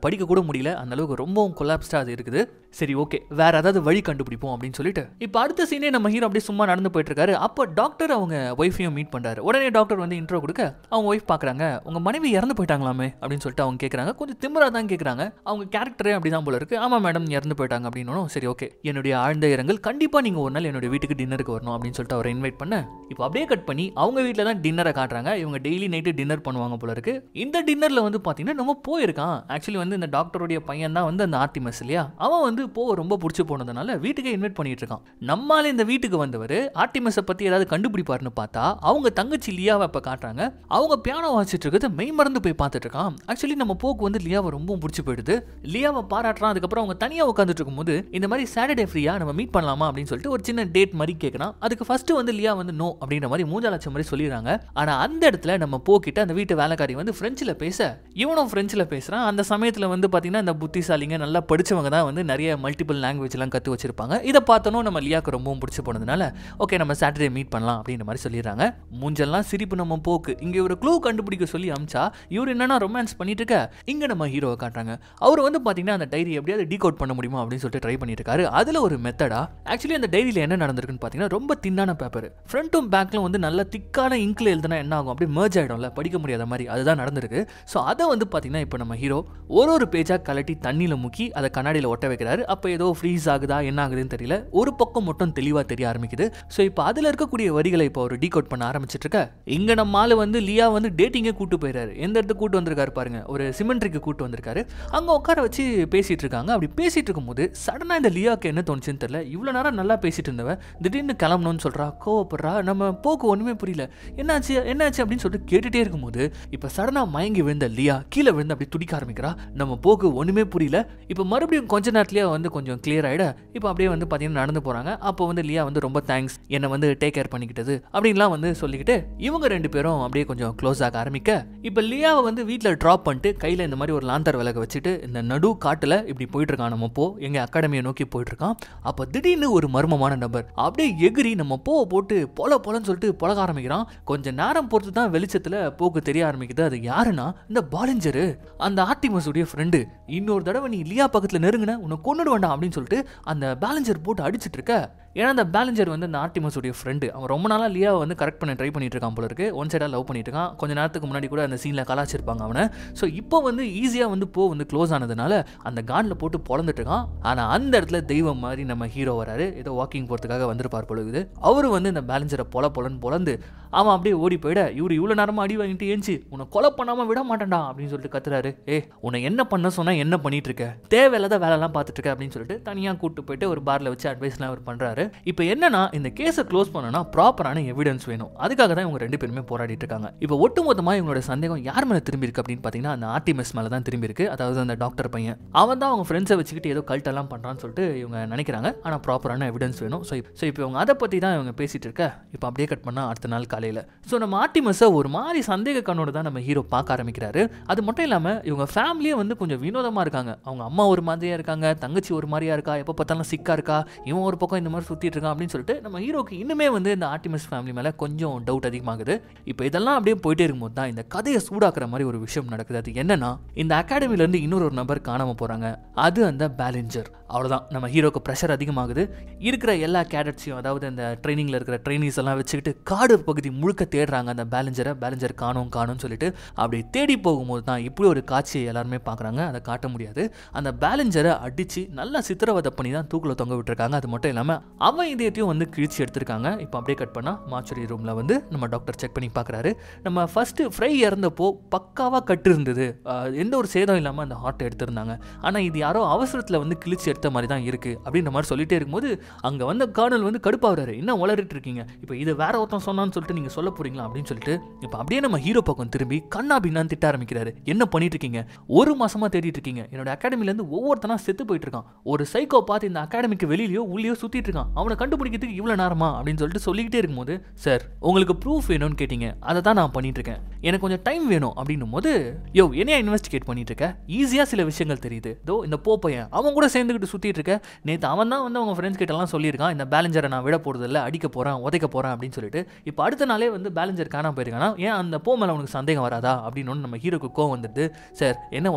Speaker 1: முடியல அந்த அளவுக்கு ரொம்பவும் கொலாப்ஸ்டா அது இருக்குது சரி ஓகே வேற ஏதாவது வழி கண்டுபிடிப்போம் அப்படின்னு சொல்லிட்டு இப்போ அடுத்த சீனே நம்ம ஹீரோ அப்படியே சும்மா நடந்து போயிட்டு இருக்காரு அப்போ டாக்டர் அவங்க ஒய்ஃபையும் மீட் பண்றாரு உடனே டாக்டர் வந்து இன்ட்ரோ கொடுக்க அவங்க ஒய்ஃப் பாக்குறாங்க உங்க மனைவி இறந்து போயிட்டாங்களாமே அப்படின்னு சொல்லிட்டு அவங்க கேட்குறாங்க கொஞ்சம் திமிரா தான் கேட்குறாங்க அவங்க கேரக்டரே அப்படிதான் போல இருக்கு ஆமா மேடம் இறந்து போயிட்டாங்க அப்படின்னு சரி ஓகே என்னுடைய ஆழ்ந்த இரங்கல் கண்டிப்பா நீங்க ஒரு நாள் என்னுடைய வீட்டுக்கு டின்னருக்கு வரணும் அப்படின்னு சொல்லிட்டு அவரை இன்வைட் பண்ண இப்போ அப்படியே கட் பண்ணி அவங்க வீட்டில் தான் டின்னரை காட்டுறாங்க இவங்க டெய்லி நைட்டு டின்னர் பண்ணுவாங்க போல இருக்கு இந்த டின்னர்ல வந்து பாத்தீங்கன்னா நம்ம போயிருக்கான் ஆக்சுவலி வந்து இந்த டாக்டருடைய பையன் தான் வந்து அந்த ஆர்டிமஸ் இல்லையா அவன் வந்து போ ரொம்ப பிடிச்சி போனதுனால வீட்டுக்கே இன்வைட் பண்ணிட்டு இருக்கான் நம்மால இந்த வீட்டுக்கு வந்தவர் ஆர்டிமஸை பத்தி ஏதாவது கண்டுபிடிப்பாருன்னு பார்த்தா அவங்க தங்கச்சி லியாவை இப்ப காட்டுறாங்க அவங்க பியானோ வாசிச்சுட்டு இருக்கிறது மெய் மறந்து போய் பார்த்துட்டு இருக்கான் ஆக்சுவலி நம்ம போக்கு வந்து லியாவை ரொம்ப பிடிச்சி போயிடுது லியாவை பாராட்டுறான் அதுக்கப்புறம் அவங்க தனியா உட்காந்துட்டு இருக்கும்போது இந்த மாதிரி சாட்டர்டே ஃப்ரீயா நம்ம மீட் பண்ணலாமா அப்படின்னு சொல்லிட்டு ஒரு சின்ன டேட் மாதிரி கேட்கறான் அதுக்கு ஃபர்ஸ்ட் வந்து லியா வந்து நோ அப்படின்ற மாதிரி மூஞ்சாலட்சம் மாதிரி சொல்லிடுறாங்க ஆனா அந்த இடத்துல நம்ம போக்கிட்ட அந்த வீட்டு வேலைக்காரி வந்து பிரெஞ்சில் பேச இவனும் பிரெஞ்சில் பேசுறான் அந்த சமயத்துல வந்து பாத்தீங்கன்னா இந்த புத்திசாலிங்க நல்லா படிச்சவங்க தான் வந்து நிறைய மல்டிபிள் லாங்குவேஜ்லாம் கற்று வச்சிருப்பாங்க இதை பார்த்தோன்னே நம்ம லியாக்கு ரொம்பவும் பிடிச்சி போனதுனால ஓகே நம்ம சாட்டர்டே மீட் பண்ணலாம் அப்படின்ற மாதிரி சொல்லிடுறாங்க மூஞ்செல்லாம் சிரிப்பு நம்ம போக்கு இங்கே ஒரு க்ளூ கண்டுபிடிக்க சொல்லி அமிச்சா இவர் என்னன்னா ரொமான்ஸ் பண்ணிட்டு இருக்க இங்கே நம்ம ஹீரோவை காட்டுறாங்க அவர் வந்து பார்த்தீங்கன்னா அந்த டைரி எப்படியாவது டீகோட் பண்ண முடியுமா அப்படின்னு சொல்லிட்டு ட்ரை பண்ணிட்டு இருக்காரு அதில் ஒரு மெத்தடா ஆக்சுவலி அந்த டைரியில் என்ன நடந்திருக்குன்னு பார்த்தீங்கன்னா ரொம்ப தின்னான பேப்பர் ஃப்ரண்ட்டும் பேக்லும் வந்து நல்ல திக்கான இங்கில் எழுதுனா என்ன ஆகும் அப்படியே merge ஆகிடும்ல படிக்க முடியாத மாதிரி அதுதான் நடந்திருக்கு ஸோ அதை வந்து பார்த்தீங்கன்னா இப்போ நம்ம ஹீரோ ஒரு ஒரு பேஜாக கலட்டி தண்ணியில் முக்கி அதை கண்ணாடியில் ஒட்ட வைக்கிறாரு அப்போ ஏதோ ஃப்ரீஸ் ஆகுதா என்ன ஆகுதுன்னு தெரியல ஒரு பக்கம் மட்டும் தெளிவாக தெரிய ஆரம்பிக்குது ஸோ இப்போ அதில் இருக்கக்கூடிய வரிகளை இப்போ அவர் டீகோட் பண்ண ஆரம்பிச்சிட்டு இருக்க இங்கே நம்ம ஆளு வந்து லியா வந்து டேட்டிங்கே கூட்டு போயிறாரு எந்த இடத்துக்கு கூட்டு வந்திருக்காரு பாருங்க ஒரு சிமெண்ட்ரிக்கு கூட்டு வந்திருக்காரு அங்கே உட்கார வச்சு பேசிட்டு இருக்காங்க அப்படி பேசிட்டு இருக்கும்போது சடனாக இந்த லியாக்கு என்ன தோணுச்சுன்னு தெரியல இவ்வளோ நேரம் நல்லா பேசிட்டு இருந்தவன் திடீர்னு கிளம்பணும்னு சொல்றா கோவப்படுறா நம்ம போக்கு ஒன்றுமே புரியல என்னாச்சு என்னாச்சு அப்படின்னு சொல்லிட்டு கேட்டுட்டே இருக்கும்போது இப்போ சடனாக மயங்கி விழுந்த லியா கீழே விழுந்து அப்படி துடிக்க ஆரம்பிக்கிறா நம்ம போக்கு ஒன்றுமே புரியல இப்போ மறுபடியும் கொஞ்ச நேரத்துலேயே வந்து கொஞ்சம் கிளியர் ஆகிட இப்போ அப்படியே வந்து பார்த்தீங்கன்னா நடந்து போகிறாங்க அப்போ வந்து லியா வந்து ரொம்ப தேங்க்ஸ் என்னை வந்து டேக் கேர் பண்ணிக்கிட்டது அப்படின்லாம் வந்து சொல்லிக்கிட்டு இவங்க ரெண்டு பேரும் அப்படியே கொஞ்சம் க்ளோஸ் ஆக ஆரம்பிக்க இப்போ லியாவை வந்து வீட்டில் ட்ராப் பண்ணிட்டு கையில் இந்த மாதிரி ஒரு லாந்தர் விலக வச்சுட்டு இந்த நடு காட்டில் இப்படி போயிட்டு இருக்கான் நம்ம போ எங்கள் அகாடமியை நோக்கி போயிட்டு இருக்கான் அப்போ திடீர்னு ஒரு மர்மமான நபர் அப்படியே எகிரி நம்ம போவை போட்டு பொல பொலன்னு சொல்லிட்டு பொழக ஆரம்பிக்கிறான் கொஞ்ச நேரம் பொறுத்து தான் வெளிச்சத்தில் போக்கு தெரிய ஆரம்பிக்குது அது யாருன்னா இந்த பாலிஞ்சரு அந்த ஆர்டிமஸ் உடைய ஃப்ரெண்டு இன்னொரு தடவை நீ லியா பக்கத்தில் நெருங்கின உன்னை கொண்டுடு வேண்டாம் அப்படின்னு சொல்லிட்டு அந்த பேலஞ்சர் போட்டு அடிச்சிட்டு இருக்க ஏன்னா அந்த பேலஞ்சர் வந்து அந்த ஆர்டிமஸ் உடைய ஃப்ரெண்டு அவன் ரொம்ப நாளாக லியாவை வந்து கரெக்ட் பண்ண ட்ரை பண்ணிட்டு இருக்கான் போல இருக்கு ஒன் சைடாக லவ் பண்ணிட்டு இருக்கான் கொஞ்ச நேரத்துக்கு முன்னாடி கூட அந்த சீனில் கலாச்சிருப்பாங்க அவனை ஸோ இப்போ வந்து ஈஸியாக வந்து போ வந்து க்ளோஸ் ஆனதுனால அந்த கானில் போட்டு பொழந்துட்டு இருக்கான் ஆனால் அந்த இடத்துல தெய்வம் மாதிரி நம்ம ஹீரோ வராரு ஏதோ வாக்கிங் போகிறதுக்காக வந்திருப்பார் பொழுது அவரு வந்து இந்த பேலஞ்சரை பொல பொலன்னு பொலந்து அவன் அப்படியே ஓடி போயிட இவரு இவ்வளோ நேரமாக அடி வாங்கிட்டு ஏஞ்சி உன்னை கொலை பண்ணாமல் விட மாட்டேன்டா அப்படின்னு சொல்லிட்டு கத்துறாரு ஏ உன்னை என்ன பண்ண சொன்னா என்ன பண்ணிட்டு இருக்க தேவையில்லாத வேலைலாம் பார்த்துட்டு இருக்க அப்படின்னு சொல்லிட்டு தனியாக கூட்டு போயிட்டு ஒரு பாரில் வச்சு அட்வைஸ்லாம் அவர் பண்ணுறாரு இப்போ என்னன்னா இந்த கேஸை க்ளோஸ் பண்ணனா ப்ராப்பரான எவிடன்ஸ் வேணும் அதுக்காக தான் இவங்க ரெண்டு பேருமே போராடிட்டு இருக்காங்க இப்போ ஒட்டுமொத்தமாக இவங்களோட சந்தேகம் யார் மேலே திரும்பி இருக்கு அப்படின்னு பார்த்தீங்கன்னா அந்த ஆர்டிமஸ் மேலே தான் திரும்பி இருக்கு அதாவது அந்த டாக்டர் பையன் அவன் தான் அவங்க ஃப்ரெண்ட்ஸை வச்சுக்கிட்டு ஏதோ கல்ட்டெல்லாம் பண்ணுறான்னு சொல்லிட்டு இவங்க நினைக்கிறாங்க ஆனால் ப்ராப்பரான எவிடன்ஸ் வேணும் ஸோ ஸோ இப்போ இவங்க அதை பற்றி தான் இவங்க பேசிட்டு இருக்க இப்போ அப்படியே கட் பண்ணால் அடுத்த நாள் காலையில் ஸோ நம்ம ஆர்டிமஸை ஒரு மாதிரி சந்தேக கண்ணோட தான் நம்ம ஹீரோ பார்க்க ஆரம்பிக்கிறாரு அது மட்டும் இல்லாமல் இவங்க ஃபேமிலியே வந்து கொஞ்சம் வினோதமாக இருக்காங்க அவங்க அம்மா ஒரு மாதிரியா இருக்காங்க தங்கச்சி ஒரு மாதிரியா இருக்கா எப்போ பார்த்தாலும் சிக்கா இருக்கா இவன் ஒரு பக்கம் இந்த மாதிரி சுற்றிட்டு இருக்கான் அப்படின்னு சொல்லிட்டு நம்ம ஹீரோக்கு இன்னுமே வந்து இந்த ஆர்டிமஸ் ஃபேமிலி மேலே கொஞ்சம் டவுட் அதிகமாகுது இப்போ இதெல்லாம் அப்படியே போயிட்டே இருக்கும்போது தான் இந்த கதையை சூடாக்குற மாதிரி ஒரு விஷயம் நடக்குது அது என்னன்னா இந்த அகாடமிலேருந்து இன்னொரு ஒரு நபர் காணாமல் போகிறாங்க அது அந்த பேலஞ்சர் அவ்வளோதான் நம்ம ஹீரோக்கு ப்ரெஷர் அதிகமாகுது இருக்கிற எல்லா கேடட்ஸையும் அதாவது அந்த ட்ரைனிங்கில் இருக்கிற ட்ரைனிஸ் எல்லாம் வச்சுக்கிட்டு காடு பகுதி முழுக்க தேடுறாங்க அந்த பேலஞ்சரை பேலஞ்சர் காணும் காணும்னு சொல்லிட்டு அப்படி தேடி போகும்போது தான் இப்படி ஒரு காட்சியை எல்லாருமே பார்க்குறாங்க அதை காட்ட முடியாது அந்த பேலஞ்சரை அடித்து நல்லா சித்திரவதை பண்ணி தான் தூக்கில் தொங்க விட்டுருக்காங்க அது மட்டும் இல்லாமல் அவன் இதயத்தையும் வந்து கிழிச்சு எடுத்திருக்காங்க இப்போ அப்படியே கட் பண்ணால் மாச்சுரி ரூமில் வந்து நம்ம டாக்டர் செக் பண்ணி பார்க்குறாரு நம்ம ஃபஸ்ட்டு ஃப்ரை இறந்தப்போ பக்காவாக கட்டு இருந்தது ஆஹ் எந்த ஒரு சேதம் இல்லாமல் அந்த ஹார்ட்டை எடுத்திருந்தாங்க ஆனால் இது யாரோ அவசரத்தில் வந்து கிழிச்சு எடுத்த மாதிரி தான் இருக்குது அப்படின்ற மாதிரி சொல்லிட்டே இருக்கும்போது அங்கே வந்த கர்னல் வந்து கடுப்பாகிறாரு என்ன உளறிட்டு இருக்கீங்க இப்போ இது வேற ஒருத்தன் சொன்னான்னு சொல்லிட்டு நீங்கள் சொல்ல போறீங்களா அப்படின்னு சொல்லிட்டு இப்போ அப்படியே நம்ம ஹீரோ பக்கம் திரும்பி கண்ணா பின்னான்னு திட்ட ஆரம்பிக்கிறாரு என்ன பண்ணிட்டு இருக்கீங்க ஒரு மாசமா தேடிட்டு இருக்கீங்க என்னோட அகாடமிலேருந்து ஒவ்வொருத்தனா செத்து போயிட்டு இருக்கான் ஒரு சைக்கோ பார்த்து இந்த அகாடமிக்கு வெளியிலயோ உள்ளேயோ சுத்திட்டு இருக்கான் அவனை கண்டுபிடிக்கிறதுக்கு இவ்வளோ நேரமா அப்படின்னு சொல்லிட்டு சொல்லிக்கிட்டே இருக்கும்போது சார் உங்களுக்கு ப்ரூஃப் வேணும்னு கேட்டீங்க அதை தான் நான் பண்ணிட்டு இருக்கேன் எனக்கு கொஞ்சம் டைம் வேணும் அப்படின்னும் போது யோ என்னையா இன்வெஸ்டிகேட் பண்ணிட்டு இருக்க ஈஸியாக சில விஷயங்கள் தெரியுது தோ இந்த போ பையன் அவன் கூட சேர்ந்துக்கிட்டு சுத்திட்டு இருக்க நேற்று அவன் தான் வந்து அவங்க ஃப்ரெண்ட்ஸ் கிட்ட எல்லாம் சொல்லியிருக்கான் இந்த பேலஞ்சரை நான் விட போறது இல்ல அடிக்க போறேன் உதைக்க போறேன் அப்படின்னு சொல்லிட்டு இப்போ அடுத்த நாளே வந்து பேலஞ்சர் காணாம போயிருக்கானா ஏன் அந்த போ மேல உனக்கு சந்தேகம் வராதா அப்படின்னு ஒண்ணு நம்ம ஹீரோக்கு கோவம் வந்துடுது சார் என்ன உளறிட்டு இருக்கீங்க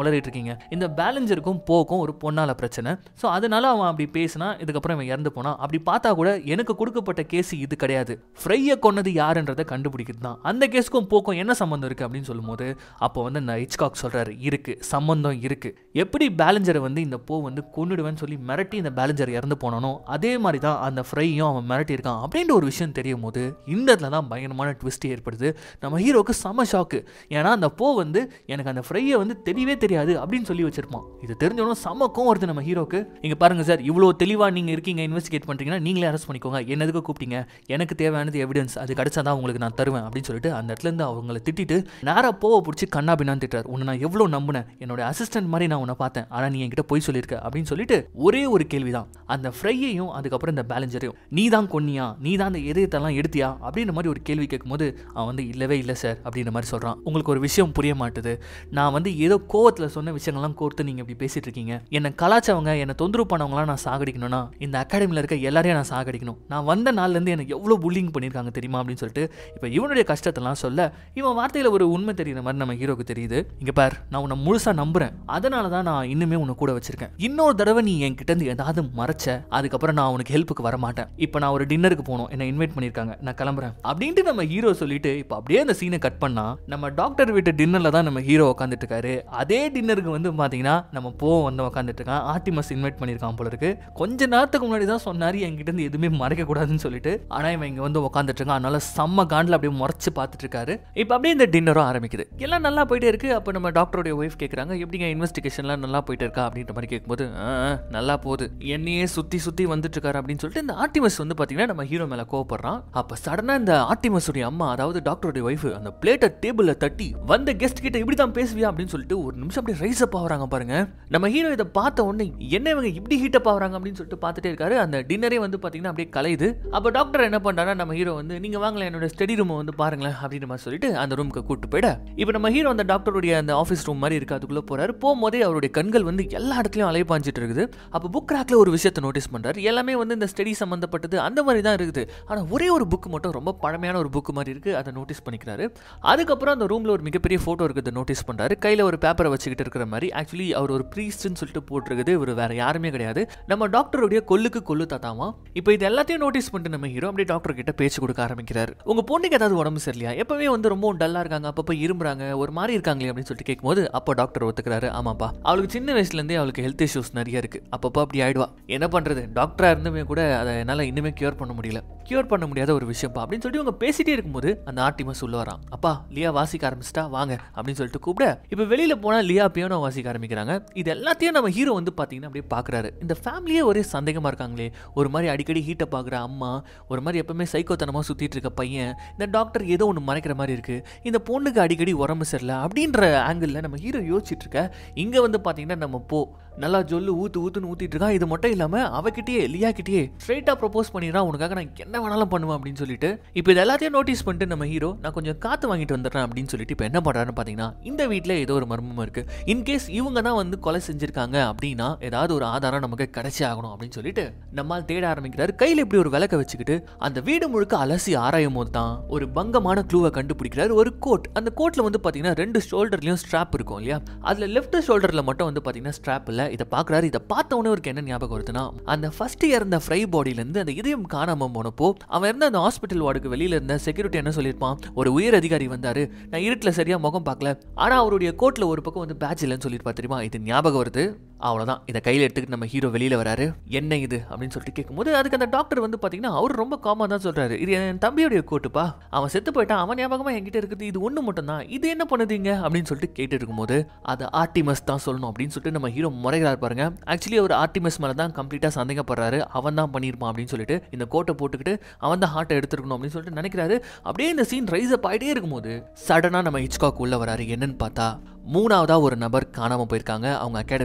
Speaker 1: இருக்கீங்க இந்த பேலஞ்சருக்கும் போக்கும் ஒரு பொண்ணால பிரச்சனை ஸோ அதனால அவன் அப்படி பேசினா இதுக்கப்புறம் இவன் இறந்து போனான் அப்படி பார்த்தா கூட எனக்கு கொடுக்கப்பட்ட கேஸ் இது கிடையாது ஃப்ரையை கொன்னது யாருன்றதை கண்டுபிடிக்கிறது தான் அந்த கேஸுக்கும் போக்கும் என்ன சம்மந்தம் இருக்கு அப்படின்னு சொல்லும்போது அப்போ வந்து இந்த ஹிச்காக் சொல்றாரு இருக்கு சம்மந்தம் இருக்கு எப்படி பேலஞ்சரை வந்து இந்த போ வந்து கொன்னுடுவேன்னு சொல்லி மிரட்டி இந்த பேலஞ்சர் இறந்து போனானோ அதே மாதிரி தான் அந்த ஃப்ரையும் அவன் மிரட்டி இருக்கான் அப்படின்ற ஒரு விஷயம் தெரியும் போது இந்த இடத்துல தான் பயங்கரமான ட்விஸ்ட் ஏற்படுது நம்ம ஹீரோக்கு செம ஷாக்கு ஏன்னா அந்த போ வந்து எனக்கு அந்த ஃப்ரையை வந்து தெரியவே தெரியாது அப்படின்னு சொல்லி வச்சிருப்பான் இது தெரிஞ்சவனும் செம கோவம் வருது நம்ம ஹீரோக்கு இங்க பாருங்க சார் இவ்வளோ தெளிவாக நீங்க இருக்கீங்க இன்வெஸ்டிகேட் பண்றீங்கன்னா நீங்களே அரெஸ்ட் பண்ணிக்கோங்க என்னதுக்கு கூப்பிட்டீங்க எனக்கு தேவையானது எவிடன்ஸ் அது கிடைச்சாதான் உங்களுக்கு நான் தருவேன் அப்படின்னு சொல்லிட்டு அந்த இடத்துல இருந்து அவங்கள திட்டிட்டு நேரா போவை பிடிச்சி கண்ணா பின்னான்னு திட்டார் உன்னை நான் எவ்வளோ நம்பினேன் என்னோட அசிஸ்டன்ட் மாதிரி நான் உன்னை பார்த்தேன் ஆனால் நீ என்கிட்ட போய் சொல்லியிருக்க அப்படின்னு சொல்லிட்டு ஒரே ஒரு கேள்விதான் அந்த ஃப்ரையையும் அதுக்கப்புறம் இந்த பேலஞ்சரையும் நீ தான் கொன்னியா நீ தான் அந்த இதயத்தெல்லாம் எடுத்தியா அப்படின்ற மாதிரி ஒரு கேள்வி கேட்கும்போது அவன் வந்து இல்லவே இல்லை சார் அப்படின்ற மாதிரி சொல்கிறான் உங்களுக்கு ஒரு விஷயம் புரிய மாட்டுது நான் வந்து ஏதோ கோவத்தில் சொன்ன விஷயங்கள்லாம் கோர்த்து நீங்கள் இப்படி பேசிட்டு இருக்கீங்க என்னை கலாச்சவங்க என்னை தொந்தரவு பண்ணவங்களாம் நான் சாகடிக்கணும்னா இந்த அகாடமியில் இருக்க எல்லாரையும் நான் சாகடிக்கணும் நான் வந்த நாள்லேருந்து எனக்கு எவ்வளோ புல்லிங் பண்ணியிருக்காங்க தெரியுமா அப்படின்னு சொல்லிட்டு இப்போ இவனுடைய கஷ்டத்தெல்லாம் சொல்ல இவன் வார்த்தையில் ஒரு உண்மை தெரியுற மாதிரி நம்ம ஹீரோக்கு தெரியுது இங்கே பார் நான் உன்னை முழுசாக நம்புறேன் அதனால தான் நான் இன்னுமே உன்னை கூட வச்சிருக்கேன் இன்னொரு தடவை நீ என்கிட்ட இருந்து ஏதாவது மறைச்ச அதுக்கப்புறம் நான் உனக்கு ஹெல்ப்புக்கு வர மாட்டேன் இப்போ நான் ஒரு டின்னருக்கு போகணும் என்னை இன்வைட் பண்ணியிருக்காங்க நான் கிளம்புறேன் அப்படின்ட்டு நம்ம ஹீரோ சொல்லிட்டு இப்போ அப்படியே அந்த சீனை கட் பண்ணா நம்ம டாக்டர் வீட்டு டின்னரில் தான் நம்ம ஹீரோ உட்காந்துட்டு இருக்காரு அதே டின்னருக்கு வந்து பார்த்தீங்கன்னா நம்ம போ வந்து உட்காந்துட்டு இருக்கான் ஆர்டிமஸ் இன்வைட் பண்ணியிருக்கான் போல இருக்கு கொஞ்ச நேரத்துக்கு முன்னாடி தான் சொன்னார் என்கிட்ட இருந்து எதுவுமே மறைக்க கூடாதுன்னு சொல்லிட்டு ஆனால் இவன் இங்கே வந்து உட்காந்துட்டு இருக்கான் அதனால செம்ம காண்டில் அப்படியே முறைச்சு பார்த்துட்டு இருக்காரு இப்போ அப்படியே இந்த டின்னரும் ஆரம்பிக்குது எல்லாம் நல்லா போயிட்டே இருக்கு அப்போ நம்ம டாக்டருடைய ஒய்ஃப் கேட்குறாங்க எப்படிங்க இன்வெஸ்டிகேஷன்லாம் நல்லா போயிட்டு இருக்கா அப்படின்ற மாதிரி கேட்கும்போது "ஆ, ஆ, நல்லா போகுது என்னையே சுற்றி சுற்றி வந்துட்டு இருக்காரு அப்படின்னு சொல்லிட்டு இந்த ஆர்டிமஸ் வந்து பார்த்தீங்கன்னா நம்ம ஹீரோ மேலே கோவப்படுறான் அப்போ சடனாக இந்த ஆர்டிமஸுடைய அம்மா அதாவது டாக்டருடைய ஒய்ஃப் அந்த பிளேட்டை டேபிளில் தட்டி வந்த கெஸ்ட் கிட்ட இப்படி தான் பேசுவியா அப்படின்னு சொல்லிட்டு ஒரு நிமிஷம் அப்படியே ரைஸ் அப் ஆகுறாங்க பாருங்க நம்ம ஹீரோ இதை பார்த்த உடனே என்ன இவங்க இப்படி ஹீட் அப் ஆகுறாங்க அப்படின்னு சொல்லிட்டு பார்த்துட்டே இருக்காரு அந்த டின்னரே வந்து பார்த்தீங்கன்னா அப்படியே கலையுது அப்போ டாக்டர் என்ன பண்றாருன்னா நம்ம ஹீரோ வந்து நீங்க வாங்கல என்னோட ஸ்டடி ரூமை வந்து பாருங்களேன் அப்படின்னு மாதிரி சொல்லிட்டு அந்த ரூமுக்கு கூட்டு போயிட இப்போ நம்ம ஹீரோ அந்த டாக்டருடைய அந்த ஆஃபீஸ் ரூம் மாதிரி இருக்கு அதுக்குள்ள போறாரு போகும்போதே அவருடைய கண்கள் வந்து எல்லா இடத்துலயும் அலைப்பாஞ்சிட்டு இருக்குது அப்போ புக் ரேக்ல ஒரு விஷயத்தை நோட்டீஸ் பண்றாரு எல்லாமே வந்து இந்த ஸ்டடி சம்பந்தப்பட்டது அந்த மாதிரி தான் இருக்குது ஆனா ஒரே ஒரு புக் மட்டும் ரொம்ப பழமையான ஒரு புக் மாதிரி இருக்கு அதை நோட்டீஸ் பண்ணிக்கிறாரு அதுக்கப்புறம் அந்த ரூம்ல ஒரு மிகப்பெரிய போட்டோ இருக்குது நோட்டீஸ் பண்றாரு கையில ஒரு பேப்பரை வச்சுக்கிட்டு இருக்கிற மாதிரி ஆக்சுவலி அவர் ஒரு ப்ரீஸ்ட்னு சொல்லிட்டு போட்டிருக்குது இவர் வேற யாருமே கிடையாது நம்ம டாக்டருடைய கொல்லுக்கு கொல்லு தாத்தாமா இப்போ இது எல்லாத்தையும் நோட்டீஸ் பண்ணிட்டு நம்ம ஹீரோ அப்படியே டாக்டர் கிட்ட பேச்சு கொடுக்க ஆரம்பிக்கிறாரு உங்க பொண்ணுக்கு ஏதாவது உடம்பு சரியில்லையா எப்பவுமே வந்து ரொம்ப டல்லா இருக்காங்க அப்பப்போ இரும்புறாங்க ஒரு மாதிரி இருக்காங்களே அப்படின்னு சொல்லிட்டு கேட்கும்போது அப்போ டாக்டர் ஒத்துக்கிறாரு ஆமாப்பா அவளுக்கு சின்ன வயசுல இருந்தே அவளுக்கு ஹெல்த் இஷ்யூஸ் நிறைய இருக்கு அப்பப்போ அப்படி ஆயிடுவா என்ன பண்றது டாக்டரா இருந்துமே கூட அதை என்னால இன்னுமே கியூர் பண்ண முடியல கியூர் பண்ண முடியாத ஒரு விஷயம்ப்பா அப்படின்னு சொல்லிட்டு இவங்க பேசிட்டே இருக்கும்போது அந்த ஆர்டிமஸ் உள்ள வரான் அப்பா லியா வாசிக்க ஆரம்பிச்சிட்டா வாங்க அப்படின்னு சொல்லிட்டு கூப்பிட இப்போ வெளியில போனா லியா பியானோ வாசிக்க ஆரம்பிக்கிறாங்க இது எல்லாத்தையும் நம்ம ஹீரோ வந்து பாத்தீங்கன்னா அப்படியே பாக்குறாரு இந்த ஃபேமிலியே ஒரே சந்தேகமா இருக்காங்களே ஒரு மாதிரி அடிக்கடி ஹீட்டை பாக்குற அம்மா ஒரு மாதிரி எப்பவுமே சைக்கோத்தனமா சுத்திட்டு இருக்க பையன் இந்த டாக்டர் ஏதோ ஒன்று மறைக்கிற மாதிரி இருக்கு இந்த பொண்ணுக்கு அடிக்கடி உடம்பு சரியில்லை அப்படின்ற ஆங்கிளில் நம்ம ஹீரோ யோசிச்சுட்டு இருக்க இங்க வந்து பாத்தீங்கன்னா நம்ம போ நல்லா ஜொல்லு ஊத்து ஊத்துன்னு ஊத்திட்டு இருக்கான் இது மட்டும் இல்லாம அவகிட்டயே லியா கிட்டயே ஸ்ட்ரைட்டா ப்ரொபோஸ் பண்ணிடுறான் உனக்காக நான் என்ன வேணாலும் பண்ணுவேன் அப்படின்னு சொல்லிட்டு இப்போ இது எல்லாத்தையும் நோட்டீஸ் பண்ணிட்டு நம்ம ஹீரோ நான் கொஞ்சம் காத்து வாங்கிட்டு வந்துடுறேன் அப்படின்னு சொல்லிட்டு இப்போ என்ன பண்றாருன்னு பாத்தீங்கன்னா இந்த வீட்டில் ஏதோ ஒரு மர்மம் இருக்கு இன்கேஸ் இவங்க தான் வந்து கொலை செஞ்சிருக்காங்க அப்படின்னா ஏதாவது ஒரு ஆதாரம் நமக்கு கிடைச்சே ஆகணும் அப்படின்னு சொல்லிட்டு நம்மால் தேட ஆரம்பிக்கிறாரு கையில் இப்படி ஒரு விளக்க வச்சுக்கிட்டு அந்த வீடு முழுக்க அலசி ஆராயும் போது தான் ஒரு பங்கமான க்ளூவை கண்டுபிடிக்கிறாரு ஒரு கோட் அந்த கோட்ல வந்து பாத்தீங்கன்னா ரெண்டு ஷோல்டர்லயும் ஸ்ட்ராப் இருக்கும் இல்லையா அதுல லெஃப்ட் ஷோல்டர்ல மட்டும் வந்து பாத்தீங்கன்னா ஸ்ட்ராப் இல்ல இதை பாக்குறாரு இதை பார்த்த உடனே அவருக்கு என்ன ஞாபகம் வருதுன்னா அந்த ஃபர்ஸ்ட் இறந்த ஃப்ரை பாடியில இருந்து அந்த இதயம் காணாம போனப்போ அவன் இருந்த அந்த ஹாஸ்பிட்டல் வார்டுக்கு வெளியில இருந்த செக்யூரிட்டி என்ன சொல்லியிருப்பான் ஒரு உயர் அதிகாரி வந்தாரு நான் இருட்டுல சரியா முகம் பார்க்கல ஆனா அவருடைய கோட்ல ஒரு பக்கம் வந்து பேட்ச் இல்லைன்னு சொல்லியிருப்பா தெரியுமா இது ஞாபகம் வருது அவ்வளவுதான் இதை கையில எடுத்துக்கிட்டு நம்ம ஹீரோ வெளியில வராரு என்ன இது அப்படின்னு சொல்லிட்டு கேட்கும்போது அதுக்கு அந்த டாக்டர் வந்து பாத்தீங்கன்னா அவர் ரொம்ப காமா தான் சொல்றாரு இது என் தம்பியுடைய கோட்டுப்பா அவன் செத்து போயிட்டான் அவன் ஞாபகமா என்கிட்ட இருக்குது இது ஒண்ணு மட்டும் தான் இது என்ன பண்ணுதீங்க அப்படின்னு சொல்லிட்டு கேட்டு இருக்கும்போது அது ஆர்டிமஸ் தான் சொல்லணும் அப்படின்னு சொல்லிட்டு நம்ம ஹீரோ முறைகிறார் பாருங்க ஆக்சுவலி அவர் ஆர்டிமஸ் மேல தான் கம்ப்ளீட்டா சந்தேகப்படுறாரு அவன் தான் பண்ணியிருப்பான் அப்படின்னு சொல்லிட்டு இந்த கோட்டை போட்டுக்கிட்டு அவன் தான் ஹார்ட்டை எடுத்துருக்கணும் அப்படின்னு சொல்லிட்டு நினைக்கிறாரு அப்படியே இந்த சீன் ரைஸ் அப் ஆயிட்டே இருக்கும்போது சடனா நம்ம ஹிச்காக் உள்ள வராரு என்னன்னு பார்த்தா மூணாவதா ஒரு நபர் காணாம போயிருக்காங்க அவங்க அகாடமியில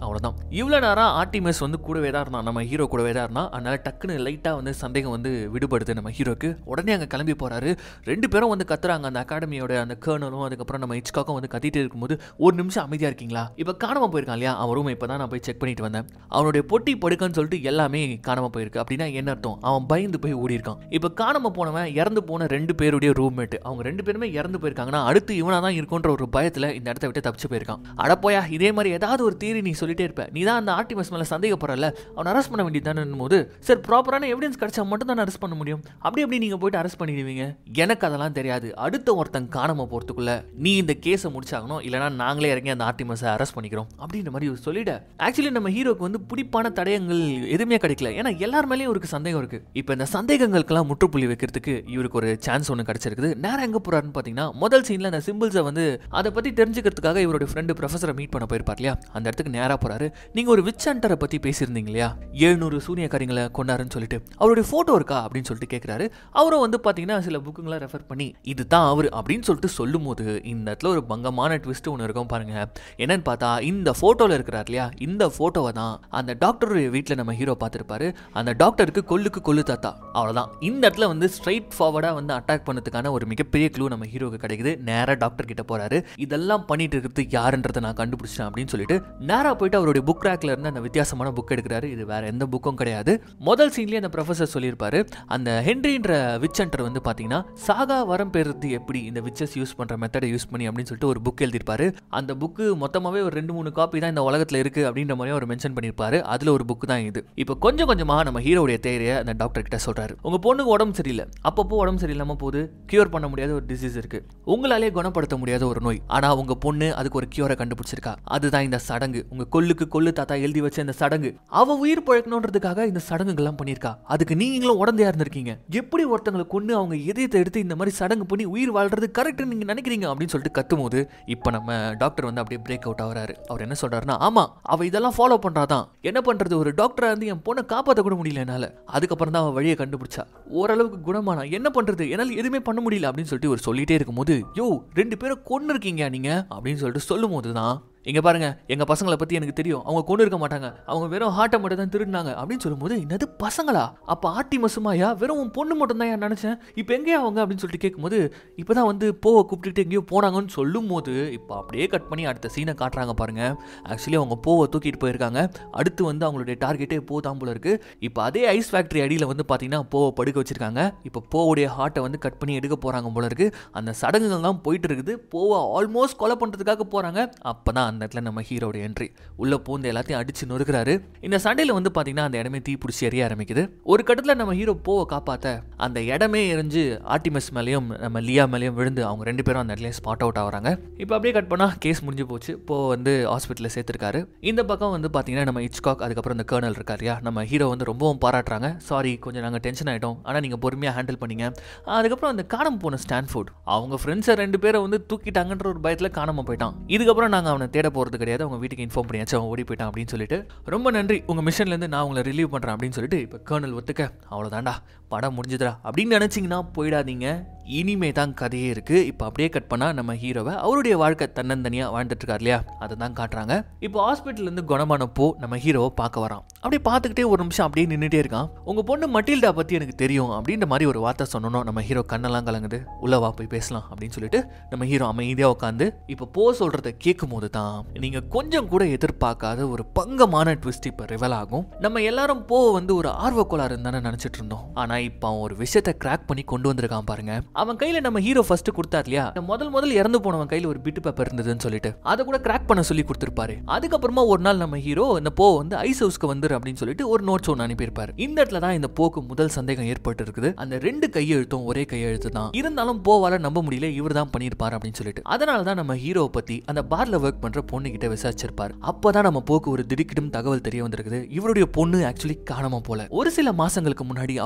Speaker 1: அவ்வளவுதான் இவ்வளவு நேரம் ஆர்டிமஸ் வந்து கூடவே தான் இருந்தான் நம்ம ஹீரோ கூடவே தான் இருந்தான் அதனால டக்குன்னு லைட்டா வந்து சந்தேகம் வந்து விடுபடுது நம்ம ஹீரோக்கு உடனே அங்க கிளம்பி போறாரு ரெண்டு பேரும் வந்து கத்துறாங்க அந்த அகாடமியோட அந்த கேர்னலும் அதுக்கப்புறம் நம்ம ஹிச்காக்கும் வந்து கத்திட்டு இருக்கும்போது ஒரு நிமிஷம் அமைதியா இருக்கீங்களா இப்ப காணாம போயிருக்கான் இல்லையா அவன் ரூம் இப்பதான் நான் போய் செக் பண்ணிட்டு வந்தேன் அவனுடைய பொட்டி படுக்கன்னு சொல்லிட்டு எல்லாமே காணாம போயிருக்கு அப்படின்னா என்ன அர்த்தம் அவன் பயந்து போய் ஓடி இருக்கான் இப்ப காணாம போனவன் இறந்து போன ரெண்டு பேருடைய ரூம்மேட் அவங்க ரெண்டு பேருமே இறந்து போயிருக்காங்கன்னா அடுத்து இவனா தான் இருக்குன்ற ஒரு பயத்துல இந்த இடத்த விட்டு தப்பிச்சு போயிருக்கான் அடப்போயா இதே மாதிரி ஏதாவது ஒரு தீரி நீ சொல்லிட்டே இருப்ப நீ தான் அந்த ஆர்டிமஸ் மேல சந்தேகப்படல அவனை அரெஸ்ட் பண்ண வேண்டியதானே போது சார் ப்ராப்பரான எவிடன்ஸ் கிடைச்சா மட்டும் தான் அரெஸ்ட் பண்ண முடியும் அப்படி எப்படி நீங்க போயிட்டு அரெஸ்ட் பண்ணிடுவீங்க எனக்கு அதெல்லாம் தெரியாது அடுத்த ஒருத்தன் காணாம போறதுக்குள்ள நீ இந்த கேஸை முடிச்சாகணும் இல்லைனா நாங்களே இறங்கி அந்த ஆர்டிமஸை அரெஸ்ட் பண்ணிக்கிறோம் அப்படின்ற மாதிரி இவர் சொல்லிட ஆக்சுவலி நம்ம ஹீரோக்கு வந்து பிடிப்பான தடயங்கள் எதுவுமே கிடைக்கல ஏன்னா எல்லார் மேலேயும் இவருக்கு சந்தேகம் இருக்கு இப்போ இந்த சந்தேகங்களுக்கெல்லாம் முற்றுப்புள்ளி வைக்கிறதுக்கு இவருக்கு ஒரு சான்ஸ் ஒன்று கிடைச்சிருக்குது நேரம் எங்க போறாருன்னு பார்த்தீங்கன்னா முதல் சீன்ல அந்த சிம்பிள்ஸை வந்து அதை பத்தி தெரிஞ்சுக்கிறதுக்காக இவருடைய ஃப்ரெண்டு ப்ரொஃபஸரை மீட் பண்ண போயிருப்பார் இல்லையா அந்த இடத்துக்கு நேரா போறாரு நீங்க ஒரு விச் ஹண்டரை பத்தி பேசியிருந்தீங்க இல்லையா எழுநூறு சூனியக்காரிங்களை கொண்டாருன்னு சொல்லிட்டு அவருடைய போட்டோ இருக்கா அப்படின்னு சொல்லிட்டு கேட்கிறாரு அவரும் வந்து பாத்தீங்கன்னா சில புக்குங்களை ரெஃபர் பண்ணி இதுதான் அவர் அப்படின்னு சொல்லிட்டு சொல்லும் போது இந்த இடத்துல ஒரு பங்கமான ட்விஸ்ட் ஒன்று இருக்கும் பாருங்க என்னன்னு பார்த்தா இந்த போட்டோல இருக்கிறார் இல்லையா இந்த போட்டோவை தான் அந்த டாக்டர் வீட்டில் நம்ம ஹீரோ பார்த்துருப்பாரு அந்த டாக்டருக்கு கொல்லுக்கு கொல்லு தாத்தா அவ்வளோதான் இந்த இடத்துல வந்து ஸ்ட்ரைட் ஃபார்வர்டாக வந்து அட்டாக் பண்ணதுக்கான ஒரு மிகப்பெரிய க்ளூ நம்ம ஹீரோக்கு கிடைக்குது நேராக டாக்டர் கிட்ட போறாரு இதெல்லாம் பண்ணிட்டு இருக்கிறது யாருன்றதை நான் கண்டுபிடிச்சேன் அப்படின்னு சொல்லிட்டு நேராக போயிட்டு அவருடைய புக் ரேக்ல இருந்து அந்த வித்தியாசமான புக் எடுக்கிறாரு இது வேற எந்த புக்கும் கிடையாது முதல் சீன்லேயே அந்த ப்ரொஃபசர் சொல்லியிருப்பாரு அந்த ஹென்ரின்ற விச் ஹண்டர் வந்து பார்த்தீங்கன்னா சாகா வரம் பெறுறது எப்படி இந்த விச்சஸ் யூஸ் பண்ற மெத்தடை யூஸ் பண்ணி அப்படின்னு சொல்லிட்டு ஒரு புக் எழுதியிருப்பாரு அந்த புக்கு மொத்தமாகவே ஒரு ரெண்டு மூணு காப்பி தான் இந்த உலகத்தில் இருக்கு அப்படின்ற மாதிரி அவர் மென்ஷன் பண்ணியிருப்பாரு அதுல ஒரு புக் தான் இது இப்போ கொஞ்சம் கொஞ்சமாக நம்ம ஹீரோடைய தேவையை அந்த டாக்டர் கிட்ட சொல்றாரு உங்க பொண்ணுக்கு உடம்பு சரியில்லை அப்பப்போ உடம்பு சரியில்லாம போது கியூர் பண்ண முடியாத ஒரு டிசீஸ் இருக்கு உங்களாலே குணப்படுத்த முடியாத ஒரு நோய் ஆனா உங்க பொண்ணு அதுக்கு ஒரு கியூரை கண்டுபிடிச்சிருக்கா அதுதான் இந்த சடங்கு உங்க கொல்லுக்கு கொல்லு தாத்தா எழுதி வச்ச இந்த சடங்கு அவ உயிர் பழக்கணுன்றதுக்காக இந்த சடங்குகள்லாம் பண்ணியிருக்கா அதுக்கு நீங்களும் உடந்தையா இருந்திருக்கீங்க எப்படி ஒருத்தங்களை கொண்டு அவங்க இதயத்தை எடுத்து இந்த மாதிரி சடங்கு பண்ணி உயிர் வாழ்றது கரெக்ட் நீங்க நினைக்கிறீங்க அப்படின்னு சொல்லிட்டு கத்தும்போது இப்போ நம்ம டாக்டர் வந்து அப்படியே பிரேக் அவுட் ஆகிறாரு அவர் என்ன சொல்றாருன்னா ஆமா அவ இதெல்லாம் ஃபாலோ பண்றாதான் என்ன பண்றது ஒரு டாக்டரா இருந்து என் பொண்ணை காப்பாற்ற கூட முடியல என்னால அதுக்கப்புறம் தான் அவன் வழியை கண்டுபிடிச்சா ஓரளவுக்கு குணமானா என்ன பண்றது என்னால எதுவுமே பண்ண முடியல அப்படின்னு சொல்லிட்டு ஒரு சொல்லிட்டே இருக்கும்போது யோ ரெண்டு பேரும் கொண்டு இருக்கீங்க நீங்க அப்படின்னு சொல்லிட்டு சொல்லும் போது தான் இங்க பாருங்க எங்க பசங்களை பத்தி எனக்கு தெரியும் அவங்க கொண்டு இருக்க மாட்டாங்க அவங்க வெறும் ஹார்ட்டை மட்டும் தான் திருடினாங்க அப்படின்னு சொல்லும்போது என்னது பசங்களா அப்ப ஆட்டி மசுமாயா வெறும் உன் பொண்ணு மட்டும் தான் நினைச்சேன் இப்போ எங்கேயா அவங்க அப்படின்னு சொல்லிட்டு கேட்கும்போது இப்பதான் வந்து போவை கூப்பிட்டுட்டு எங்கேயோ போனாங்கன்னு சொல்லும் போது இப்போ அப்படியே கட் பண்ணி அடுத்த சீனை காட்டுறாங்க பாருங்க ஆக்சுவலி அவங்க போவை தூக்கிட்டு போயிருக்காங்க அடுத்து வந்து அவங்களுடைய டார்கெட்டே போ தான் போல இருக்கு இப்போ அதே ஐஸ் ஃபேக்டரி அடியில் வந்து பார்த்தீங்கன்னா போவை படுக்க வச்சிருக்காங்க இப்போ போவுடைய ஹார்ட்டை வந்து கட் பண்ணி எடுக்க போறாங்க போல இருக்கு அந்த சடங்குகள் தான் போயிட்டு இருக்குது போவை ஆல்மோஸ்ட் கொலை பண்றதுக்காக போறாங்க அப்பதான் அந்த இடத்துல நம்ம ஹீரோட என்ட்ரி உள்ள பூந்து எல்லாத்தையும் அடிச்சு நொறுக்கிறாரு இந்த சண்டையில வந்து பாத்தீங்கன்னா அந்த இடமே தீ பிடிச்சி எரிய ஆரம்பிக்குது ஒரு கட்டத்துல நம்ம ஹீரோ போவை காப்பாத்த அந்த இடமே எரிஞ்சு ஆர்டிமஸ் மேலேயும் நம்ம லியா மேலேயும் விழுந்து அவங்க ரெண்டு பேரும் அந்த இடத்துல ஸ்பாட் அவுட் ஆகுறாங்க இப்போ அப்படியே கட் பண்ணா கேஸ் முடிஞ்சு போச்சு போ வந்து ஹாஸ்பிட்டலில் சேர்த்திருக்காரு இந்த பக்கம் வந்து பாத்தீங்கன்னா நம்ம இச்காக் அதுக்கப்புறம் இந்த கேர்னல் இருக்காரு இல்லையா நம்ம ஹீரோ வந்து ரொம்பவும் பாராட்டுறாங்க சாரி கொஞ்சம் நாங்கள் டென்ஷன் ஆகிட்டோம் ஆனால் நீங்கள் பொறுமையாக ஹேண்டில் பண்ணீங்க அதுக்கப்புறம் அந்த காணாம போன ஸ்டான்ஃபோர்ட் அவங்க ஃப்ரெண்ட்ஸை ரெண்டு பேரை வந்து தூக்கிட்டாங்கன்ற ஒரு பயத்தில் காணாம போயிட்டான் இதுக்கப்புறம் நாங்கள் அவனை தேட போகிறது கிடையாது அவங்க வீட்டுக்கு இன்ஃபார்ம் பண்ணியாச்சு அவன் ஓடி போயிட்டான் அப்படின்னு சொல்லிட்டு ரொம்ப நன்றி உங்கள் மிஷன்லேருந்து நான் உங்களை ரிலீவ் பண்ணுறேன் அப்படின்னு சொல்லிட்டு இப்போ கேர்னல் ஒத்துக்க அவ்வளோதான்டா படம் முடிஞ்சுதுடா அப்படின்னு நினச்சிங்கன்னா போயிடாதீங்க இனிமே தான் கதையே இருக்கு இப்போ அப்படியே கட் பண்ணா நம்ம ஹீரோவை அவருடைய வாழ்க்கை தன்னந்தனியாக வாழ்ந்துட்டு இருக்கார் இல்லையா அதை தான் காட்டுறாங்க இப்போ ஹாஸ்பிட்டல்ல இருந்து குணமானப்போ நம்ம ஹீரோவை பார்க்க வரான் அப்படியே பார்த்துக்கிட்டே ஒரு நிமிஷம் அப்படியே நின்றுட்டே இருக்கான் உங்க பொண்ணு மட்டில்டா பத்தி எனக்கு தெரியும் அப்படின்ற மாதிரி ஒரு வார்த்தை சொன்னோம் நம்ம ஹீரோ கண்ணெல்லாம் கலங்குது உள்ள வா போய் பேசலாம் அப்படின்னு சொல்லிட்டு நம்ம ஹீரோ அமைதியாக உட்காந்து இப்போ போ சொல்றத கேட்கும் போது தான் நீங்க கொஞ்சம் கூட எதிர்பார்க்காத ஒரு பங்கமான ட்விஸ்ட் இப்போ ரிவல் ஆகும் நம்ம எல்லாரும் போ வந்து ஒரு ஆர்வக்கோளாறு தானே நினைச்சிட்டு இருந்தோம் ஆனா இப்போ அவன் ஒரு விஷயத்தை கிராக் பண்ணி கொண்டு வந்திருக்கான் பாருங்க அவன் கையில நம்ம ஹீரோ ஃபர்ஸ்ட் கொடுத்தார் இல்லையா இந்த முதல் முதல் இறந்து போனவன் கையில ஒரு பிட்டு பேப்பர் இருந்ததுன்னு சொல்லிட்டு அதை கூட கிராக் பண்ண சொல்லி கொடுத்திருப்பாரு அதுக்கப்புறமா ஒரு நாள் நம்ம ஹீரோ இந்த போ வந்து ஐஸ் ஹவுஸ்க்கு வந்துரு அப்படின்னு சொல்லிட்டு ஒரு நோட்ஸ் ஒன்று அனுப்பியிருப்பாரு இந்த இடத்துல தான் இந்த போக்கு முதல் சந்தேகம் ஏற்பட்டு இருக்குது அந்த ரெண்டு கையெழுத்தும் ஒரே கையெழுத்து தான் இருந்தாலும் போவால நம்ப முடியல இவர் தான் பண்ணியிருப்பாரு அப்படின்னு சொல்லிட்டு அதனால தான் நம்ம ஹீரோவை பத்தி அந்த பார்ல ஒர்க் பண்ற பொண்ணு கிட்ட விசாரிச்சிருப்பாரு அப்பதான் நம்ம போக்கு ஒரு திடுக்கிடும் தகவல் தெரிய வந்திருக்குது இவருடைய பொண்ணு ஆக்சுவலி காணாம போல ஒரு சில மாசங்களுக்கு முன்னாடி அவங்க பொண்ணு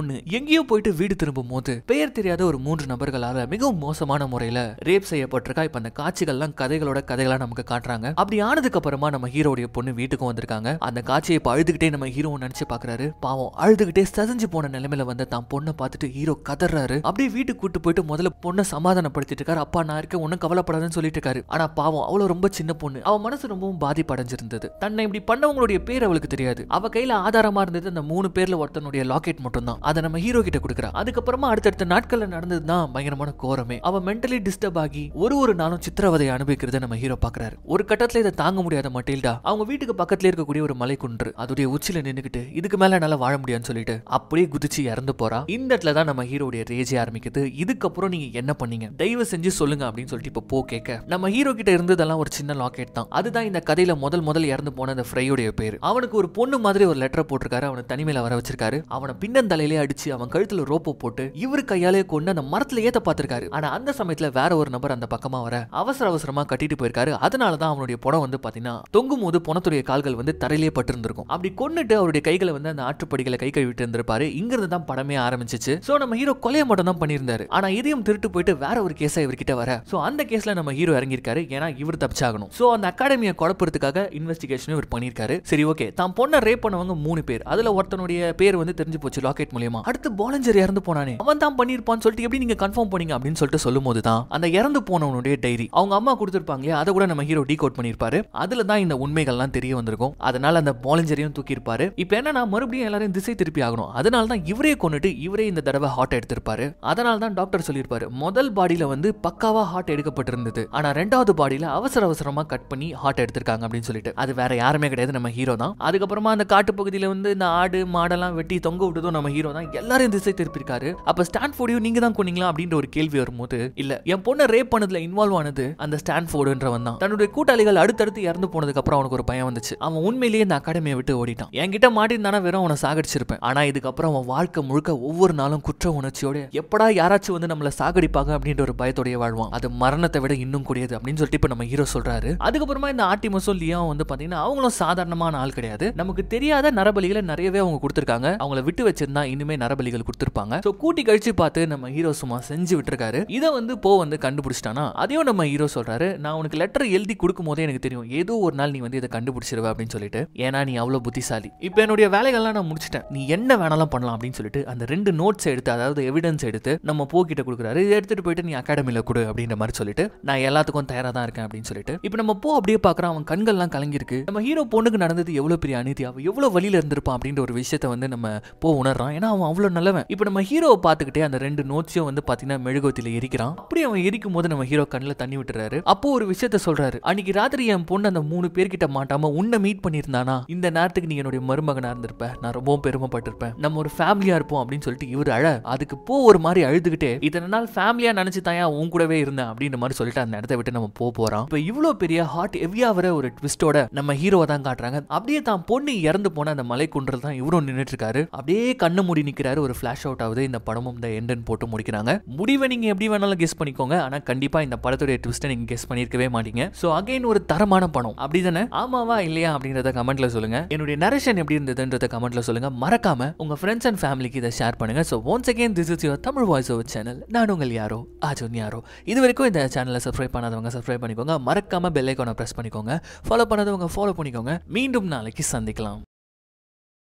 Speaker 1: பொண்ணு எங்கேயோ போயிட்டு வீடு திரும்பும் போது பெயர் தெரியாத ஒரு மூன்று நபர்களால மிகவும் மோசமான முறையில ரேப் செய்யப்பட்டிருக்கா இப்ப அந்த காட்சிகள்லாம் கதைகளோட கதைகளா நமக்கு காட்டுறாங்க அப்படி ஆனதுக்கு அப்புறமா நம்ம ஹீரோடைய பொண்ணு வீட்டுக்கும் வந்திருக்காங்க அந்த காட்சியை இப்ப அழுதுகிட்டே நம்ம ஹீரோ நினைச்சு பாக்குறாரு பாவம் அழுதுகிட்டே சதஞ்சு போன நிலைமையில வந்து தான் பொண்ணை பார்த்துட்டு ஹீரோ கதறாரு அப்படியே வீட்டுக்கு கூட்டு போயிட்டு முதல்ல பொண்ணை சமாதானப்படுத்திட்டு இருக்காரு அப்பா நான் இருக்கேன் ஒன்னும் கவலைப்படாதுன்னு சொல்லிட்டு இருக்காரு ஆனா பாவம் அவ்வளவு ரொம்ப சின்ன பொண்ணு அவ மனசு ரொம்பவும் பாதிப்படைஞ்சிருந்தது தன்னை இப்படி பண்ணவங்களுடைய பேர் அவளுக்கு தெரியாது அவ கையில ஆதாரமா இருந்தது அந்த மூணு பேர்ல ஒருத்தனுடைய லாக்கெட் மட்டும் தான் அதை நம்ம ஹீரோ கிட்ட கொடுக்குறா அதுக்கப்புறமா அடுத்தடுத்த நாட்கள்ல நடந்தது தான் பயங்கரமான கோரமே அவ மென்டலி டிஸ்டர்ப் ஆகி ஒரு ஒரு நாளும் சித்திரவதையை அனுபவிக்கிறத நம்ம ஹீரோ பாக்குறாரு ஒரு கட்டத்துல இதை தாங்க முடியாத மட்டில்டா அவங்க வீட்டுக்கு பக்கத்துல இருக்கக்கூடிய ஒரு மலை குன்று அதோடைய உச்சில நின்னுக்கிட்டு இதுக்கு மேல என்னால வாழ முடியாதுன்னு சொல்லிட்டு அப்படியே குதிச்சு இறந்து போறா இந்த இடத்துல தான் நம்ம ஹீரோடைய ரேஜே ஆரம்பிக்குது இதுக்கப்புறம் நீங்க என்ன பண்ணீங்க தயவு செஞ்சு சொல்லுங்க அப்படின்னு சொல்லிட்டு இப்போ போ கேட்க நம்ம ஹீரோ கிட்ட இருந்ததெல்லாம் ஒரு சின்ன லாக்கெட் தான் அதுதான் இந்த கதையில முதல் முதல் இறந்து போன அந்த ஃப்ரையோடைய பேர் அவனுக்கு ஒரு பொண்ணு மாதிரி ஒரு லெட்டர் போட்டிருக்காரு அவனை தனிமையில வர வச்சிருக்காரு அவனை பின்னந்தலையிலே அடிச்சு அவன் கழுத்துல ரோப்போ போட்டு இவர் கையாலே கொண்டு அந்த மரத்துல ஏத்த பார்த்திருக்காரு ஆனா அந்த சமயத்துல வேற ஒரு நபர் அந்த பக்கமா வர அவசர அவசரமா கட்டிட்டு போயிருக்காரு அதனால தான் அவனுடைய புடம் வந்து பாத்தீங்கன்னா தொங்கும் போது புணத்துடைய கால்கள் வந்து தரையிலே பட்டிருந்திருக்கும் அப்படி கொன்னுட்டு அவருடைய கைகளை வந்து அந்த ஆற்றுப்படிகளை கை கழுவிட்டு இருந்திருப்பாரு இங்கிருந்து தான் படமே ஆரம்பிச்சிச்சு சோ நம்ம ஹீரோ கொலையை மட்டும் தான் பண்ணியிருந்தாரு ஆனா இதையும் திருட்டு போயிட்டு வேற ஒரு கேஸா இவர்கிட்ட வர சோ அந்த கேஸ்ல நம்ம ஹீரோ இறங்கியிருக்காரு ஏன்னா இவர் தப்பிச்சாகணும் சோ அந்த அகாடமியை குழப்பறதுக்காக இன்வெஸ்டிகேஷன் இவர் பண்ணியிருக்காரு சரி ஓகே தான் பொண்ணை ரேப் பண்ணவங்க மூணு பேர் அதுல ஒருத்தனுடைய பேர் வந்து தெரிஞ்சு போச்சு லாக்கெட் மூலியமா அடுத்து பாலஞ்சர் இறந்து போனானே அவன் தான் பண்ணியிருப்பான்னு சொல்லிட்டு எப்படி நீங்க கன்ஃபார்ம் பண்ணீங்க அப்படின்னு சொல்லிட்டு சொல்லும் போது தான் அந்த இறந்து போனவனுடைய டைரி அவங்க அம்மா கொடுத்துருப்பாங்களே அதை கூட நம்ம ஹீரோ டீகோட் பண்ணியிருப்பாரு அதுல தான் இந்த உண்மைகள்லாம் தெரிய வந்திருக்கும் அதனால அந்த பாலஞ்சரையும் தூக்கியிருப்பாரு இப்போ என்னன்னா மறுபடியும் எல்லாரையும் திசை திருப்பி ஆகணும் அதனால தான் இவரே கொண்டுட்டு இவரே இந்த தடவை ஹார்ட் எடுத்திருப்பாரு அதனால தான் டாக்டர் சொல்லியிருப்பாரு முதல் பாடியில வந்து பக்காவா ஹார்ட் எடுக்கப்பட்டிருந்தது ஆனா ரெண்டாவது பாடியில அவசர அவசரமா கட் பண்ணி ஹார்ட் எடுத்திருக்காங்க அப்படின்னு சொல்லிட்டு அது வேற யாருமே கிடையாது நம்ம ஹீரோ தான் அதுக்கப்புறமா அந்த காட்டு பகுதியில வந்து இந்த ஆடு மாடெல்லாம் வெட்டி தொங்க விட்டதும் நம்ம ஹீரோ தான் எல்லாரையும் திசை திருப்பியிருக்காரு அப்ப ஸ்டான்ஃபோர்டையும் நீங்க தான் கொன்னீங்களா அப்படின்ற ஒரு கேள்வி வரும்போது இல்ல என் பொண்ணை ரேப் பண்ணதுல இன்வால்வ் ஆனது அந்த ஸ்டான்ஃபோர்டுன்றவன் தான் தன்னுடைய கூட்டாளிகள் அடுத்தடுத்து இறந்து போனதுக்கு அப்புறம் அவனுக்கு ஒரு பயம் வந்துச்சு அவன் உண்மையிலேயே இந்த அகாடமியை விட்டு ஓடிட்டான் என்கிட்ட மாட்டிருந்தானா வெறும் அவனை சாகடிச்சிருப்பேன் ஆனா இதுக்கப்புறம் அவன் வாழ்க்கை முழுக்க ஒவ்வொரு நாளும் குற்ற உணர்ச்சியோட எப்படா யாராச்சும் வந்து நம்மள சாகடிப்பாங்க அப்படின்ற ஒரு பயத்தோடய வாழ்வான் அது மரணத்தை விட இன்னும் கூடியது அப்படின்னு சொல்லிட்டு இப்ப நம்ம ஹீரோ சொல்றாரு அதுக்கப்புறமா இந்த ஆர்டிமஸும் லியாவும் வந்து பாத்தீங்கன்னா அவங்களும் சாதாரணமான ஆள் கிடையாது நமக்கு தெரியாத நரபலிகளை நிறையவே அவங்க கொடுத்துருக்காங்க அவங்கள விட்டு வச்சிருந்தா இனிமே நரபலிகள் கொடுத்துருப்பாங்க சோ கூட்டி கழிச்சு பார்த்து நம்ம ஹீரோ சும்மா செஞ்சு விட்டுருக்காரு இதை வந்து போ வந்து கண்டுபிடிச்சிட்டானா அதையும் நம்ம ஹீரோ சொல்றாரு நான் உனக்கு லெட்டர் எழுதி கொடுக்கும் போதே எனக்கு தெரியும் ஏதோ ஒரு நாள் நீ வந்து இதை கண்டுபிடிச்சிருவ அப்படின்னு சொல்லிட்டு ஏன்னா நீ அவ்வளவு புத்திசாலி இப்போ என்னுடைய வேலைகள்லாம் நான் முடிச்சிட்டேன் நீ என்ன வேணாலும் பண்ணலாம் அப்படின்னு சொல்லிட்டு அந்த ரெண்டு நோட்ஸ் எடுத்து அதாவது எவிடன்ஸ் எடுத்து நம்ம போக்கிட்ட கொடுக்குறாரு இதை எடுத்துட்டு போயிட்டு நீ அகாடமியில் கொடு அப்படின்ற மாதிரி சொல்லிட்டு நான் எல்லாத்துக்கும் தயாரா தான் இருக்கேன் அப்படின்னு சொல்லிட்டு இப்போ நம்ம போ அப்படியே பார்க்குறோம் அவன் கண்கள்லாம் கலங்கிருக்கு நம்ம ஹீரோ பொண்ணுக்கு நடந்தது எவ்வளவு பெரிய அநீதி அவன் எவ்வளவு வழியில இருந்திருப்பான் அப்படின்ற ஒரு விஷயத்த வந்து நம்ம போ உணர்றான் ஏன்னா அவன் அவ்வளவு நல்லவன் இப்போ நம்ம ஹீரோவை பார்த்துக்கிட்டே அந்த ரெண்டு நோட்ஸையும் வந்து பார்த்தீங்கன்னா மெழுகுவத்தில எரிக்கிறான் அப்படி அவன் எரிக்கும் போது நம்ம ஹீரோ கண்ணில் தண்ணி விட்டுறாரு அப்போ ஒரு விஷயத்த சொல்றாரு அன்னைக்கு ராத்திரி என் பொண்ணு அந்த மூணு பேர்கிட்ட மாட்டாம உன்னை மீட் பண்ணியிருந்தானா இந்த நேரத்துக்கு நீ என்னுடைய மருமகனா இருந்திருப்ப நான் ரொம்பவும் பெருமைப்பட்டிருப்பேன் நம்ம ஒரு ஃபேமிலியா இருப்போம் அப்படின்னு சொல்லிட்டு இவர் அழ அதுக்கு போ ஒரு மாதிரி அழுதுகிட்டே இத்தனை நாள் ஃபேமிலியா நினைச்சு தாயா உன் கூடவே இருந்தேன் அப்படின்ற மாதிரி சொல்லிட்டு அந்த இடத்த விட்டு நம்ம போக போறோம் இப்போ இவ்வளோ பெரிய ஹார்ட் ஹெவியா வர ஒரு ட்விஸ்டோட நம்ம ஹீரோவை தான் காட்டுறாங்க அப்படியே தான் பொண்ணு இறந்து போன அந்த மலை குன்றில் தான் இவரும் நின்றுட்டு இருக்காரு அப்படியே கண்ணு மூடி நிக்கிறாரு ஒரு ஃபிளாஷ் அவுட் ஆகுது இந்த படமும் இந்த எண்டன் போட்டு முடிக்கிறாங்க முடிவை நீங்க எப்படி வேணாலும் கெஸ் பண்ணிக்கோங்க ஆனா கண்டிப்பா இந்த படத்துடைய ட்விஸ்ட்டை நீங்க கெஸ் பண்ணிருக்கவே மாட்டீங்க சோ அகைன் ஒரு தரமான படம் அப்படிதானே ஆமாவா இல்லையா அப்படின்றத கமெண்ட்ல சொல்லுங்க என்னுடைய நரேஷன் எப்படி இருந்ததுன்றத கமெண்ட்ல சொல்லுங்க மறக்காம உங்க ஃப்ரெண்ட்ஸ் அண்ட் ஃபேமிலிக்கு இதை ஷேர் பண்ணுங்க so once again this is your Tamil voice over channel நான் உங்கள் யாரோ அஜுன் யாரோ இது வரைக்கும் இந்த சேனலை சப்ஸ்கிரைப் பண்ணாதவங்க சப்ஸ்கிரைப் பண்ணிக்கோங்க மறக்காம பெல் ஐக்கானை ப்ரெஸ் பண்ணிக்கோங்க ஃபாலோ பண்ணாதவங்க ஃபாலோ பண்ணிக்கோங்க மீண்டும் நாளைக்கு சந்திக்கலாம்